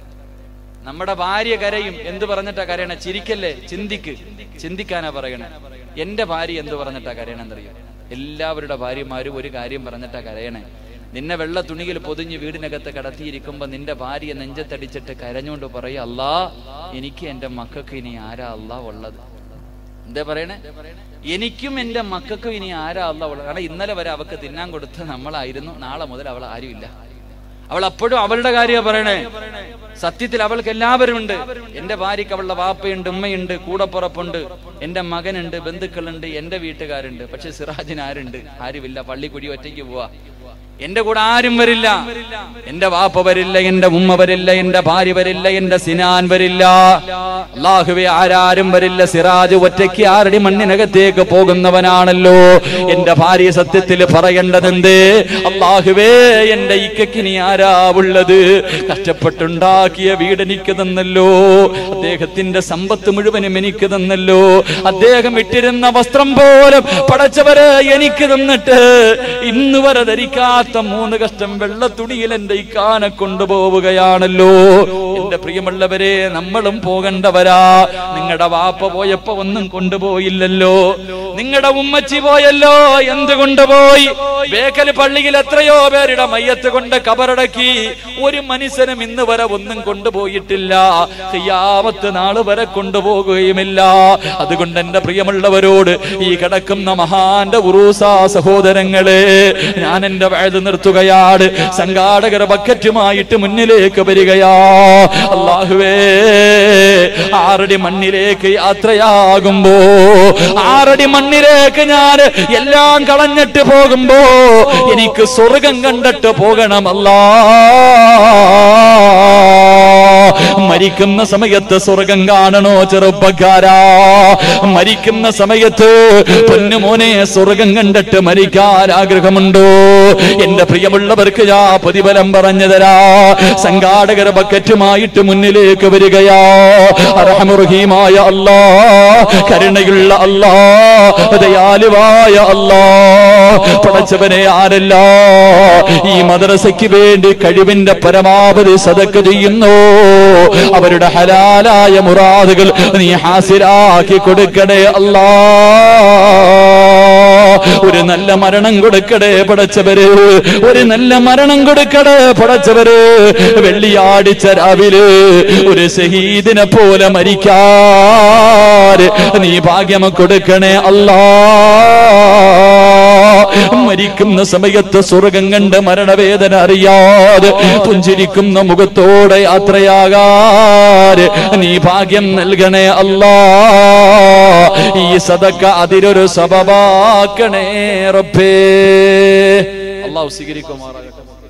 നമ്മുടെ ഭാര്യ കരയും എന്ത് പറഞ്ഞിട്ടാ കരയണേ ചിരിക്കല്ലേ ചിന്തിക്ക് ചിന്തിക്കാനാ പറയണേ എന്റെ ഭാര്യ എന്ത് പറഞ്ഞിട്ടാ കരയണെന്നറിയോ എല്ലാവരുടെ ഭാര്യമാരും ഒരു കാര്യം പറഞ്ഞിട്ടാ കരയണേ നിന്നെ വെള്ള തുണിയിൽ പൊതിഞ്ഞ് വീടിനകത്ത് കടത്തിയിരിക്കുമ്പോ നിന്റെ ഭാര്യ നെഞ്ചത്തടിച്ചിട്ട് കരഞ്ഞുകൊണ്ട് പറയും അല്ലാ എനിക്ക് എന്റെ മക്കൾക്ക് ഇനി ആരാ അല്ലാ ഉള്ളത് എന്താ പറയണേ എനിക്കും എന്റെ മക്കൾക്കും ഇനി ആരാ അല്ല ഉള്ളത് കാരണം ഇന്നലെ വരെ അവക്ക് തിന്നാൻ കൊടുത്ത് നമ്മളായിരുന്നു നാളെ മുതൽ അവൾ ആരുമില്ല അവൾ അപ്പോഴും അവളുടെ കാര്യ പറയണേ സത്യത്തിൽ അവൾക്ക് എല്ലാവരും ഉണ്ട് എന്റെ ഭാര്യക്ക് അവളുടെ വാപ്പയുണ്ട് ഉമ്മയുണ്ട് കൂടപ്പുറപ്പുണ്ട് എന്റെ മകനുണ്ട് ബന്ധുക്കളുണ്ട് എന്റെ വീട്ടുകാരുണ്ട് പക്ഷെ സിറാജിന് ആരുണ്ട് ആരുമില്ല പള്ളിക്കുടി ഒറ്റയ്ക്ക് പോവാ എന്റെ കൂടെ ആരും വരില്ല എന്റെ വാപ്പ വരില്ല എന്റെ ഉമ്മ വരില്ല എന്റെ ഭാര്യ വരില്ല എന്റെ സിനാൻ വരില്ല അള്ളാഹുവെ ആരാരും വരില്ല സിറാജ് ഒറ്റയ്ക്ക് ആരുടെ മണ്ണിനകത്തേക്ക് പോകുന്നവനാണല്ലോ എന്റെ ഭാര്യ സത്യത്തിൽ പറയേണ്ടതെന്ത് അള്ളാഹുവേ എന്റെ ഇക്കക്കിനി ആരാ ഉള്ളത് കഷ്ടപ്പെട്ടുണ്ടാക്കിയ വീട് എനിക്ക് തന്നല്ലോ അദ്ദേഹത്തിന്റെ സമ്പത്ത് മുഴുവനും എനിക്ക് തന്നല്ലോ അദ്ദേഹം ഇട്ടിരുന്ന വസ്ത്രം പോലും പടച്ചവരെ എനിക്ക് തന്നിട്ട് ഇന്ന് വരെ ധരിക്കാത്ത മൂന്ന് കഷ്ടം വെള്ള തുണിയിൽ എന്റെ ഇക്കാനെ കൊണ്ടുപോവുകയാണല്ലോ എന്റെ പ്രിയമുള്ളവരെ നമ്മളും പോകേണ്ടവരാ നിങ്ങളുടെ വാപ്പ പോയപ്പോ ഒന്നും കൊണ്ടുപോയില്ലല്ലോ നിങ്ങളുടെ ഉമ്മച്ചി പോയല്ലോ എന്ത് കൊണ്ടുപോയി ബേക്കൽ പള്ളിയിൽ എത്രയോ പേരുടെ മയ്യത്ത് കൊണ്ട് കബറടക്കി ഒരു മനുഷ്യനും ഇന്ന് വരെ ഒന്നും കൊണ്ടുപോയിട്ടില്ല ഹിയാമത്ത് നാള് വരെ കൊണ്ടുപോകുകയുമില്ല അതുകൊണ്ട് എന്റെ പ്രിയമുള്ളവരോട് ഈ കിടക്കുന്ന മഹാന്റെ ഉറൂസ സഹോദരങ്ങളെ ഞാൻ എന്റെ വഴുത് നിർത്തുകയാണ് സംഘാടകർ ബക്കറ്റുമായിട്ട് മുന്നിലേക്ക് വരികയാ അള്ളാഹുവേ ആറടി മണ്ണിലേക്ക് യാത്രയാകുമ്പോ ആറടി മണ്ണിലേക്ക് ഞാൻ എല്ലാം കളഞ്ഞിട്ട് പോകുമ്പോ എനിക്ക് സ്വർഗം കണ്ടിട്ട് പോകണമല്ലാ മരിക്കുന്ന സമയത്ത് സ്വർഗം കാണണോ ചെറുപ്പക്കാരാ മരിക്കുന്ന സമയത്ത് പൊന്നുമോനെ സ്വർഗം കണ്ടിട്ട് മരിക്കാൻ ആഗ്രഹമുണ്ടോ എന്റെ പ്രിയമുള്ളവർക്ക് ഞാൻ പ്രതിഫലം പറഞ്ഞു തരാ സംഘാടകർ ബക്കറ്റുമായിട്ട് മുന്നിലേക്ക് വരികയാ അർഹമുറഹീമായ അല്ലാ കരുണയുള്ള അല്ലാ ദയാലുവായ അല്ലാ പടച്ചവനെ ആരല്ല ഈ മദ്രസയ്ക്ക് വേണ്ടി കഴിവിന്റെ പരമാവധി സതക്ക് ചെയ്യുന്നു അവരുടെ ഹലാലായ മുറാദുകൾ നീ ഹാസിരാക്കി കൊടുക്കണേ അല്ലാ ഒരു നല്ല മരണം കൊടുക്കടേ പടച്ചവര് ഒരു നല്ല മരണം കൊടുക്കടേ പടച്ചവര് വെള്ളിയാടിച്ച രാവിലെ ഒരു ഷഹീദിനെ പോലെ മരിക്കാറ് നീ ഭാഗ്യം കൊടുക്കണേ അല്ലാ മരിക്കുന്ന സമയത്ത് സ്വർഗം കണ്ട് മരണവേദന അറിയാതെ പുഞ്ചിരിക്കുന്ന മുഖത്തോടെ യാത്രയാകാറ് നീ ഭാഗ്യം നൽകണേ അല്ലാ ഈ സദക്ക അതിരൊരു സബബാക്കണേ റബ്ബേ അള്ളാഹു സ്വീകരിക്കുമാറാകട്ടെ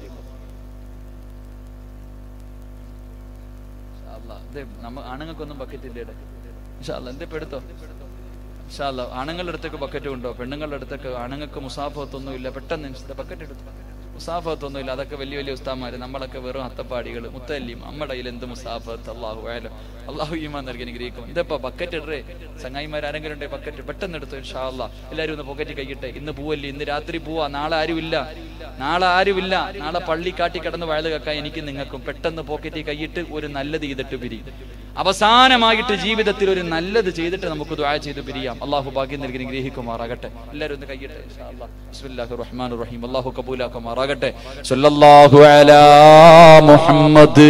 അല്ലാ, ഇത് നമ്മ ആണുങ്ങൾക്കൊന്നും ബക്കറ്റ് ഇല്ലേ എന്തേ പെടുത്തോ ഇൻഷാല്ല ആണുങ്ങളുടെ അടുത്തേക്ക് ബക്കറ്റ് ഉണ്ടോ പെണ്ണുങ്ങളുടെ അടുത്തേക്ക് ആണുങ്ങൾക്ക് മുസാഫത്തൊന്നും ഇല്ല പെട്ടെന്ന് ബക്കറ്റ് എടുത്തു മുസാഫത്തൊന്നും ഇല്ല അതൊക്കെ വലിയ വലിയ ഉസ്താമാര് നമ്മളൊക്കെ വെറും അത്തപ്പാടികൾ മുത്തല്ലിയും നമ്മുടെ കയ്യിൽ എന്ത് മുസാഫത്ത് അള്ളാഹു ആയാലും അള്ളാഹു ഈമാൻ നൽകി അനുഗ്രഹിക്കും ഇതിപ്പോ ബക്കറ്റ് ഇടേ ചങ്ങായിമാർ ആരെങ്കിലും ഉണ്ടെങ്കിൽ ബക്കറ്റ് പെട്ടെന്ന് എടുത്തു ഇൻഷാ അല്ലാ എല്ലാവരും ഒന്ന് പോക്കറ്റ് കൈയിട്ടെ ഇന്ന് പോവല്ലേ ഇന്ന് രാത്രി പോവാ നാളെ ആരുമില്ല നാളെ ആരുമില്ല നാളെ പള്ളി കാട്ടി കിടന്ന് വഴുത് കേൾക്കാൻ എനിക്ക് നിങ്ങൾക്കും പെട്ടെന്ന് പോക്കറ്റിൽ കൈയിട്ട് ഒരു നല്ലത് ചെയ്തിട്ട് പിരിയും അവസാനമായിട്ട് ജീവിതത്തിൽ ഒരു നല്ലത് ചെയ്തിട്ട് നമുക്ക് ദ്വാ ചെയ്ത് പിരിയാം അള്ളാഹു ഭാഗ്യം നൽകി ഗ്രഹിക്കുമാറാകട്ടെ എല്ലാവരും ഒന്ന് കൈയിട്ട് ഇൻഷാ അല്ലാ. ബിസ്മില്ലാഹിർ റഹ്മാനിർ റഹീം അള്ളാഹു കബൂലാക്കുമാറാകട്ടെ സല്ലല്ലാഹു അലാ മുഹമ്മദ്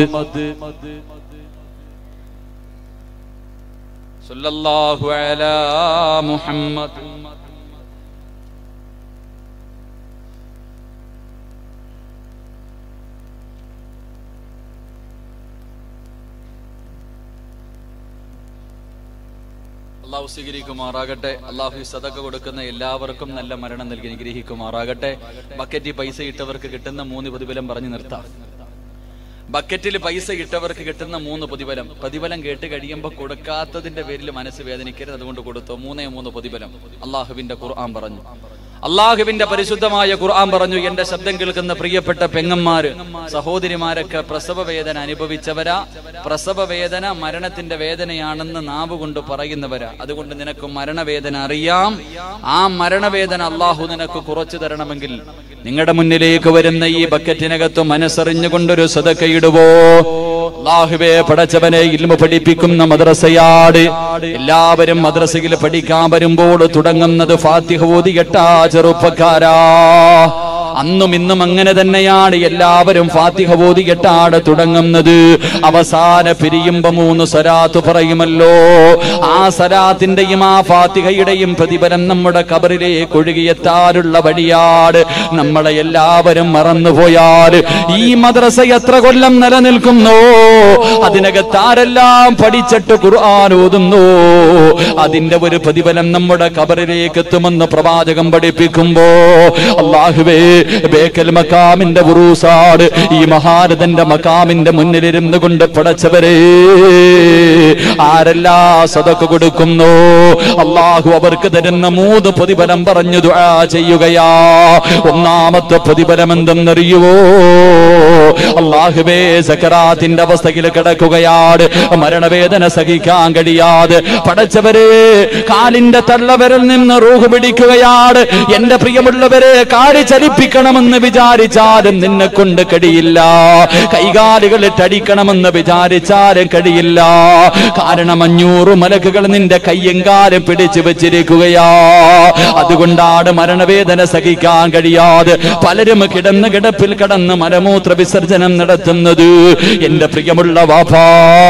സല്ലല്ലാഹു അലാ മുഹമ്മദ് അള്ളാഹു സ്വീകരിക്കുമാറാകട്ടെ അള്ളാഹു ഈ സദക്ക കൊടുക്കുന്ന എല്ലാവർക്കും നല്ല മരണം നൽകി അനുഗ്രഹിക്കുമാറാകട്ടെ ബക്കറ്റിൽ പൈസ ഇട്ടവർക്ക് കിട്ടുന്ന മൂന്ന് പ്രതിഫലം പറഞ്ഞു നിർത്താം ബക്കറ്റിൽ പൈസ ഇട്ടവർക്ക് കിട്ടുന്ന മൂന്ന് പ്രതിഫലം പ്രതിഫലം കേട്ട് കഴിയുമ്പോൾ കൊടുക്കാത്തതിന്റെ പേരിൽ മനസ്സ് വേദനിക്കരുത് അതുകൊണ്ട് കൊടുത്തു മൂന്നേ മൂന്ന് പ്രതിഫലം അള്ളാഹുവിന്റെ ഖുർആൻ പറഞ്ഞു അള്ളാഹുവിന്റെ പരിശുദ്ധമായ ഖുർആൻ പറഞ്ഞു എന്റെ ശബ്ദം കേൾക്കുന്ന പ്രിയപ്പെട്ട പെങ്ങന്മാര് സഹോദരിമാരൊക്കെ പ്രസവ വേദന അനുഭവിച്ചവരാ പ്രസവ വേദന മരണത്തിന്റെ വേദനയാണെന്ന് നാവ് കൊണ്ട് പറയുന്നവരാ അതുകൊണ്ട് നിനക്ക് മരണവേദന അറിയാം ആ മരണവേദന അള്ളാഹു നിനക്ക് കുറച്ചു തരണമെങ്കിൽ നിങ്ങളുടെ മുന്നിലേക്ക് വരുന്ന ഈ ബക്കറ്റിനകത്ത് മനസ്സറിഞ്ഞുകൊണ്ടൊരു സതക്കയിടുവോ അള്ളാഹുവേ പടച്ചവനെ ഇൽമ പഠിപ്പിക്കുന്ന മദ്രസയാട് എല്ലാവരും മദ്രസയിൽ പഠിക്കാൻ വരുമ്പോൾ തുടങ്ങുന്നത് ഫാത്തിഹ ഓതികെട്ടാ ചെറുപ്പക്കാരാ അന്നും ഇന്നും അങ്ങനെ തന്നെയാണ് എല്ലാവരും ഫാത്തിഹ ഓതികെട്ടാണ് തുടങ്ങുന്നത് അവസാന പിരിയുമ്പോ മൂന്ന് സരാത്ത് പറയുമല്ലോ ആ സരാത്തിന്റെയും ആ ഫാത്തിഹയുടെയും പ്രതിഫലം നമ്മുടെ കബറിലേക്ക് ഒഴുകിയെത്താനുള്ള വഴിയാട് നമ്മളെ എല്ലാവരും മറന്നുപോയാൽ ഈ മദ്രസ എത്ര കൊല്ലം നിലനിൽക്കുന്നു അതിനകത്ത് ആരെല്ലാം പഠിച്ചിട്ട് ഖുർആൻ ഓതുന്നു അതിന്റെ ഒരു പ്രതിഫലം നമ്മുടെ കബറിലേക്ക് എത്തുമെന്ന് പ്രവാചകം പഠിപ്പിക്കുമ്പോ അള്ളാഹുവേ ബേക്കൽ മക്കാമിന്റെ ഉറൂസാട് ഈ മഹാരഥന്റെ മക്കാമിന്റെ മുന്നിലിരുന്ന് കൊണ്ട് പടച്ചവരെ ആരെല്ലാ സതക്ക് കൊടുക്കുന്നു അള്ളാഹു അവർക്ക് തരുന്ന മൂന്ന് പ്രതിഫലം പറഞ്ഞു ദുആ ചെയ്യുകയാ ഒന്നാമത്തെ പ്രതിഫലം എന്തെന്നറിയുവോ അള്ളാഹുബേ സക്കറാത്തിന്റെ അവസ്ഥയിൽ കിടക്കുകയാണ് മരണവേദന സഹിക്കാൻ കഴിയാതെ പടച്ചവരെ കാലിന്റെ തള്ളവരിൽ നിന്ന് റൂഹ് പിടിക്കുകയാണ് എന്റെ പ്രിയമുള്ളവരെ കാടി ചലിപ്പിക്കണമെന്ന് വിചാരിച്ചാലും നിന്നെ കൊണ്ട് കഴിയില്ല കൈകാലുകളിട്ട് അടിക്കണമെന്ന് വിചാരിച്ചാലും കഴിയില്ല കാരണം അഞ്ഞൂറ് മലക്കുകൾ നിന്റെ കയ്യും കാലും പിടിച്ചു വെച്ചിരിക്കുകയാ അതുകൊണ്ടാണ് മരണവേദന സഹിക്കാൻ കഴിയാതെ പലരും കിടന്ന് കിടപ്പിൽ കിടന്ന് മലമൂത്ര വിസർജനം നടത്തുന്നത് എന്റെ പ്രിയമുള്ള വാഭാ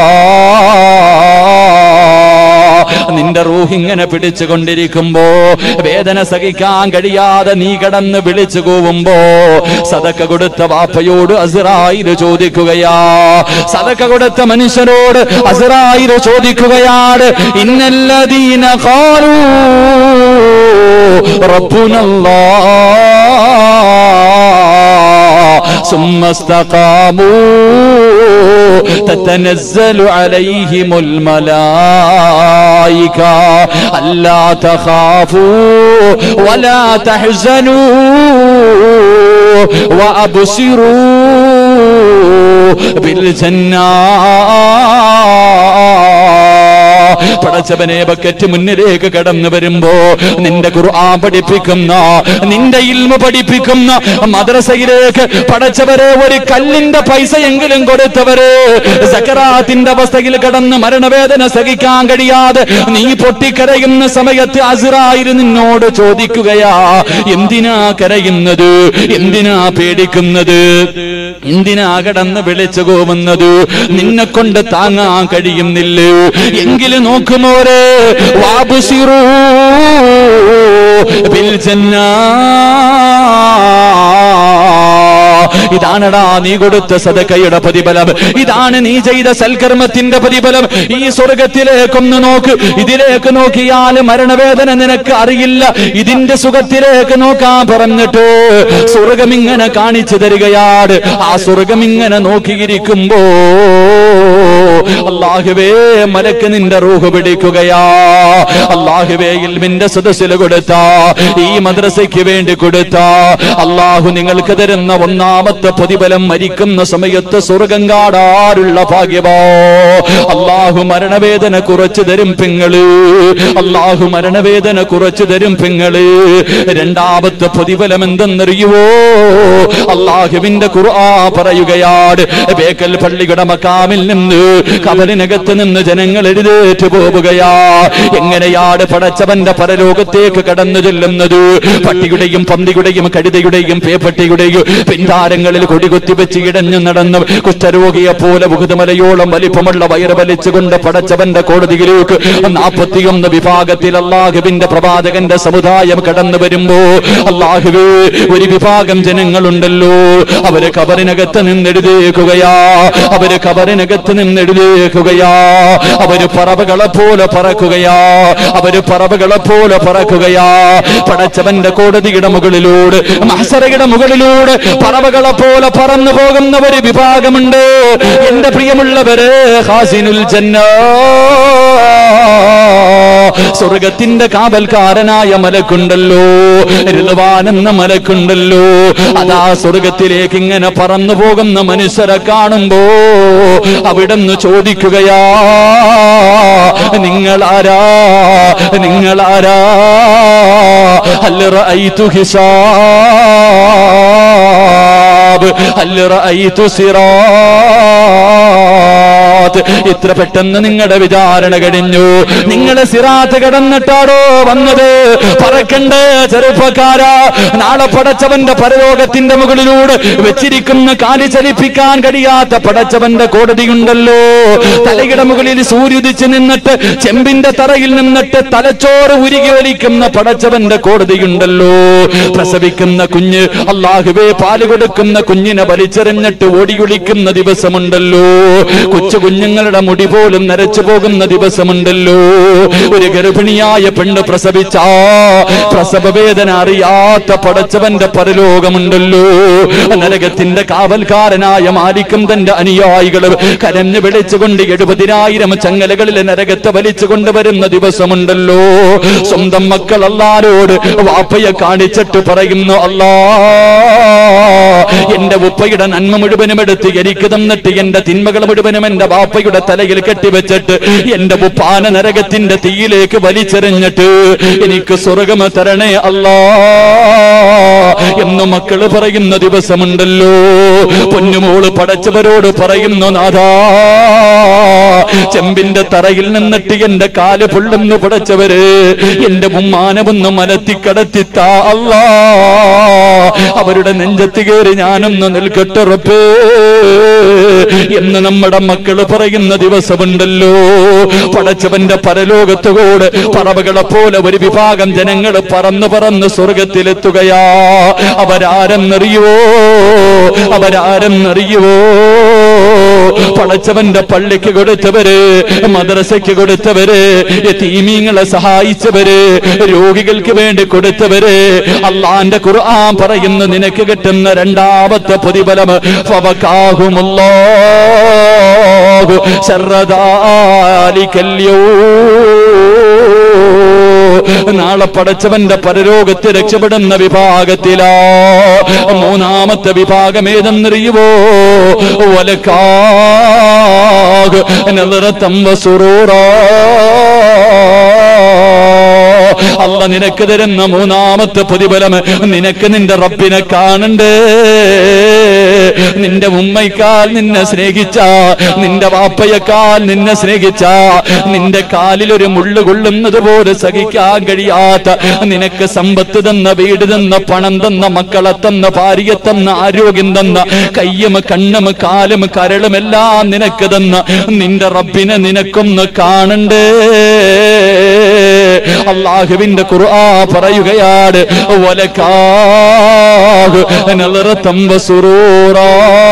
നിന്റെ റൂഹ് ഇങ്ങനെ പിടിച്ചുകൊണ്ടിരിക്കുമ്പോ വേദന സഹിക്കാൻ കഴിയാതെ നീ കടന്ന് വിളിച്ചു കൂവുമ്പോ സതക്ക കൊടുത്ത വാപ്പയോട് അസറായിര് ചോദിക്കുകയാ സതക്ക കൊടുത്ത മനുഷ്യനോട് അസറായിര് ചോദിക്കുകയാണ് ഇന്നല്ലദീന ഖാലൂ റബ്ബുനല്ലാ ثم استقاموا تتنزل عليهم الملائكة ألا تخافوا ولا تحزنوا وأبصروا بالجنة പടച്ചവനെ ബക്കറ്റ് മുന്നിലേക്ക് കടന്നു വരുമ്പോ നിന്റെ ഖുർആൻ പഠിപ്പിക്കുന്ന നിന്റെ ഇൽമ പഠിപ്പിക്കുന്ന മദ്രസയിലേക്ക് പടച്ചവരെ ഒരു കല്ലിന്റെ പൈസ എങ്കിലും കൊടുത്തവര് സക്കറാത്തിന്റെ അവസ്ഥയിൽ കടന്ന് മരണവേദന സഹിക്കാൻ കഴിയാതെ നീ പൊട്ടിക്കരയുന്ന സമയത്ത് അസുറായിരു നിന്നോട് ചോദിക്കുകയാ എന്തിനാ കരയുന്നത് എന്തിനാ പേടിക്കുന്നത് എന്തിനാ കടന്ന് വിളിച്ചു പോകുന്നത് നിന്നെ കൊണ്ട് താങ്ങാൻ കഴിയുന്നില്ലേ എങ്കിലും നോക്കുമോരെ വാബുസിറൂ ബിൽ ജന്നാ ഇതാണടാ നീ കൊടുത്ത സദക്കയുടെ പ്രതിഫലം ഇതാണ് നീ ചെയ്ത സൽക്കർമ്മത്തിന്റെ പ്രതിഫലം ഈ സ്വർഗത്തിലേക്കൊന്ന് നോക്ക് ഇതിലേക്ക് നോക്കിയാൽ മരണവേദന നിനക്ക് അറിയില്ല ഇതിന്റെ സുഖത്തിലേക്ക് നോക്കാൻ പറഞ്ഞിട്ട് സ്വർഗം ഇങ്ങനെ കാണിച്ചു തരികയാണ് ആ സ്വർഗം ഇങ്ങനെ നോക്കിയിരിക്കുമ്പോ അള്ളാഹുവേ മലക്ക് നിന്റെ റൂഹ് പിടിക്കുകയാ അള്ളാഹുവേ ഇൽമിന്റെ സദസ്സിൽ കൊടുത്ത ഈ മദ്രസയ്ക്ക് വേണ്ടി കൊടുത്ത അള്ളാഹു നിങ്ങൾക്ക് തരുന്ന ഒന്നാമത്തെ പ്രതിഫലം മരിക്കുന്ന സമയത്ത് സ്വർഗം കാടാറുള്ള ഭാഗ്യമോ അള്ളാഹു മരണവേദന കുറച്ചു തരും പെങ്ങള് അള്ളാഹു മരണവേദന കുറച്ചു തരും പെങ്ങള് രണ്ടാമത്തെ പ്രതിഫലം എന്തെന്നറിയുവോ അള്ളാഹുവിന്റെ ഖുർആ പറയുകയാണ് ബേക്കൽ പള്ളിയുടെ മക്കാമിൽ നിന്ന് കബലിനകത്ത് നിന്ന് ജനങ്ങൾ എഴുതേറ്റ് പോവുകയാ എങ്ങനെയാണ് പടച്ചവന്റെ പരലോകത്തേക്ക് കടന്നു ചെല്ലുന്നത് പട്ടിയുടെയും പന്തിയുടെയും കഴുതയുടെയും പേപ്പട്ടിയുടെയും പിന്താരങ്ങളിൽ കൊടികുത്തി വെച്ച് ഇടഞ്ഞു നടന്നു കുഷ്ഠരോഗിയെ പോലെ ബുഹുതമലയോളം വലിപ്പമുള്ള വയറ് വലിച്ചുകൊണ്ട് പടച്ചവന്റെ കോടതിയിലേക്ക് നാൽപ്പത്തിയൊന്ന് വിഭാഗത്തിൽ അള്ളാഹുവിന്റെ പ്രവാചകന്റെ സമുദായം കടന്നു വരുമ്പോ അള്ളാഹുവേ ഒരു വിഭാഗം ജനങ്ങളുണ്ടല്ലോ അവര് കബറിനകത്ത് നിന്നെഴുതേക്കുകയാ അവര് കബറിനകത്ത് നിന്ന് എഴുന്നേൽക്കുകയാ അവര് പറവകളെ പോലെ പറക്കുകയാ അവര് പറവകളെ പോലെ പറക്കുകയാ പടച്ചവന്റെ കോടതിയുടെ മുകളിലൂടെ മഹസറയുടെ മുകളിലൂടെ പറവകളെ പോലെ പറന്നു പോകുന്ന ഒരു വിഭാഗമുണ്ട് എന്റെ പ്രിയമുള്ളവര് ഹാസിനുൽ ജന്ന സ്വർഗത്തിന്റെ കാവൽക്കാരനായ മലക്കുണ്ടല്ലോ ഋതുവാൻ എന്ന മലക്കുണ്ടല്ലോ അതാ സ്വർഗത്തിലേക്ക് ഇങ്ങനെ പറന്നു പോകുന്ന മനുഷ്യരെ കാണുമ്പോ അവിടുന്ന് ചോദിക്കുകയാ നിങ്ങളാരാ നിങ്ങളാരാ ഹൽ റഅയ്തു ഹിസാബ് ഹൽ റഅയ്തു സിറാത്ത് ഇത്ര പെട്ടെന്ന് നിങ്ങളുടെ വിചാരണ കഴിഞ്ഞു നിങ്ങളെ സിറാത്ത് കടന്നിട്ടാടോ വന്നത് പറക്കണ്ടേ ചെറുപ്പക്കാരാ നാളെ പടച്ചവന്റെ പരലോകത്തിന്റെ മുകളിലൂടെ വെച്ചിരിക്കുന്ന കാലി ചലിപ്പിക്കാൻ കഴിയാത്ത പടച്ചവന്റെ കോടതിയുണ്ടല്ലോ തലയുടെ മുകളിൽ സൂര്യുദിച്ച് നിന്നിട്ട് ചെമ്പിന്റെ തറയിൽ നിന്നിട്ട് തലച്ചോറ് ഉരുകി വലിക്കുന്ന പടച്ചവന്റെ കോടതിയുണ്ടല്ലോ പ്രസവിക്കുന്ന കുഞ്ഞ് അള്ളാഹുവേ പാല് കൊടുക്കുന്ന കുഞ്ഞിനെ വലിച്ചെറിഞ്ഞിട്ട് ഓടിയൊളിക്കുന്ന ദിവസമുണ്ടല്ലോ കൊച്ചു കുഞ്ഞുങ്ങളുടെ മുടി പോലും നരച്ചു പോകുന്ന ദിവസമുണ്ടല്ലോ ഒരു ഗർഭിണിയായ പെണ്ണ് പ്രസവിച്ച പ്രസവ വേദന അറിയാത്ത പടച്ചവന്റെ പരലോകമുണ്ടല്ലോ നരകത്തിന്റെ കാവൽക്കാരനായ മാലിക്കും തന്റെ അനുയായികൾ കരഞ്ഞു വിളിച്ചുകൊണ്ട് എഴുപതിനായിരം ചങ്ങലകളിലെ നരകത്തെ വലിച്ചു കൊണ്ടുവരുന്ന ദിവസമുണ്ടല്ലോ സ്വന്തം മക്കൾ അല്ലാരോട് വാപ്പയെ കാണിച്ചിട്ട് പറയുന്നു അല്ലാ എന്റെ ഉപ്പയുടെ നന്മ മുഴുവനും എടുത്ത് എനിക്ക് തന്നിട്ട് എന്റെ തിന്മകൾ മുഴുവനും എന്റെ വാപ്പയുടെ തലയിൽ കെട്ടിവെച്ചിട്ട് എന്റെ ഉപ്പാന നരകത്തിന്റെ തീയിലേക്ക് വലിച്ചെറിഞ്ഞിട്ട് എനിക്ക് സ്വർഗം തരണേ അല്ലാ എന്ന് മക്കള് പറയുന്ന ദിവസമുണ്ടല്ലോ പൊന്നുമോള് പടച്ചവരോട് പറയുന്നു നാഥാ ചെമ്പിന്റെ തറയിൽ നിന്നിട്ട് എന്റെ കാല് പൊള്ളുന്നു പടച്ചവര് എന്റെ ഉമ്മാനമൊന്ന് മലത്തിക്കടത്തിത്താ അല്ലാ അവരുടെ നെഞ്ചത്ത് കയറി ഞാനൊന്ന് നിൽക്കട്ടുറപ്പ് എന്ന് നമ്മുടെ മക്കള് പറയുന്ന ദിവസമുണ്ടല്ലോ പടച്ചവന്റെ പരലോകത്തുകൂടെ പറവകളെ പോലെ ഒരു വിഭാഗം ജനങ്ങൾ പറന്ന് പറന്ന് സ്വർഗത്തിലെത്തുകയാ അവരാരെന്നറിയുവോ അവരാരെന്നറിയുവോ പടച്ചവന്റെ പള്ളിക്ക് കൊടുത്തവര് മദ്രസയ്ക്ക് കൊടുത്തവര് തീമീങ്ങളെ സഹായിച്ചവര് രോഗികൾക്ക് വേണ്ടി കൊടുത്തവര് അള്ളാന്റെ ഖുർആൻ പറയുന്നു നിനക്ക് കിട്ടുന്ന രണ്ടാമത്തെ പ്രതിഫലം ഫവകാഹുമുല്ലാഹു ശർറദാലിക്കല്യോ നാളെ പടച്ചവന്റെ പരലോകത്ത് രക്ഷപ്പെടുന്ന വിഭാഗത്തിലാ മൂന്നാമത്തെ വിഭാഗം ഏതെന്നറിയുവോ വലക്കാക് നദറത്തം വസുറൂറാ അല്ല നിനക്ക് തരുന്ന മൂന്നാമത്തെ പ്രതിഫലം നിനക്ക് നിന്റെ റബ്ബിനെ കാണണ്ടേ നിന്റെ ഉമ്മയ്ക്കാൽ നിന്നെ സ്നേഹിച്ച നിന്റെ വാപ്പയെക്കാൽ നിന്നെ സ്നേഹിച്ച നിന്റെ കാലിൽ ഒരു മുള്ളു കൊള്ളുന്നത് പോലെ സഹിക്കാൻ കഴിയാത്ത നിനക്ക് സമ്പത്ത് തന്ന വീട് തന്ന പണം തന്ന മക്കളെ തന്ന ഭാര്യയെ തന്ന ആരോഗ്യം തന്ന കയ്യും കണ്ണും കാലും കരളും എല്ലാം നിനക്ക് തന്ന നിന്റെ റബ്ബിനെ നിനക്കൊന്ന് കാണണ്ടേ അള്ളാഹുവിന്റെ ഖുർആ പറയുകയാണ് വലക്കാഹ് നളറത്തം വസുറൂറാ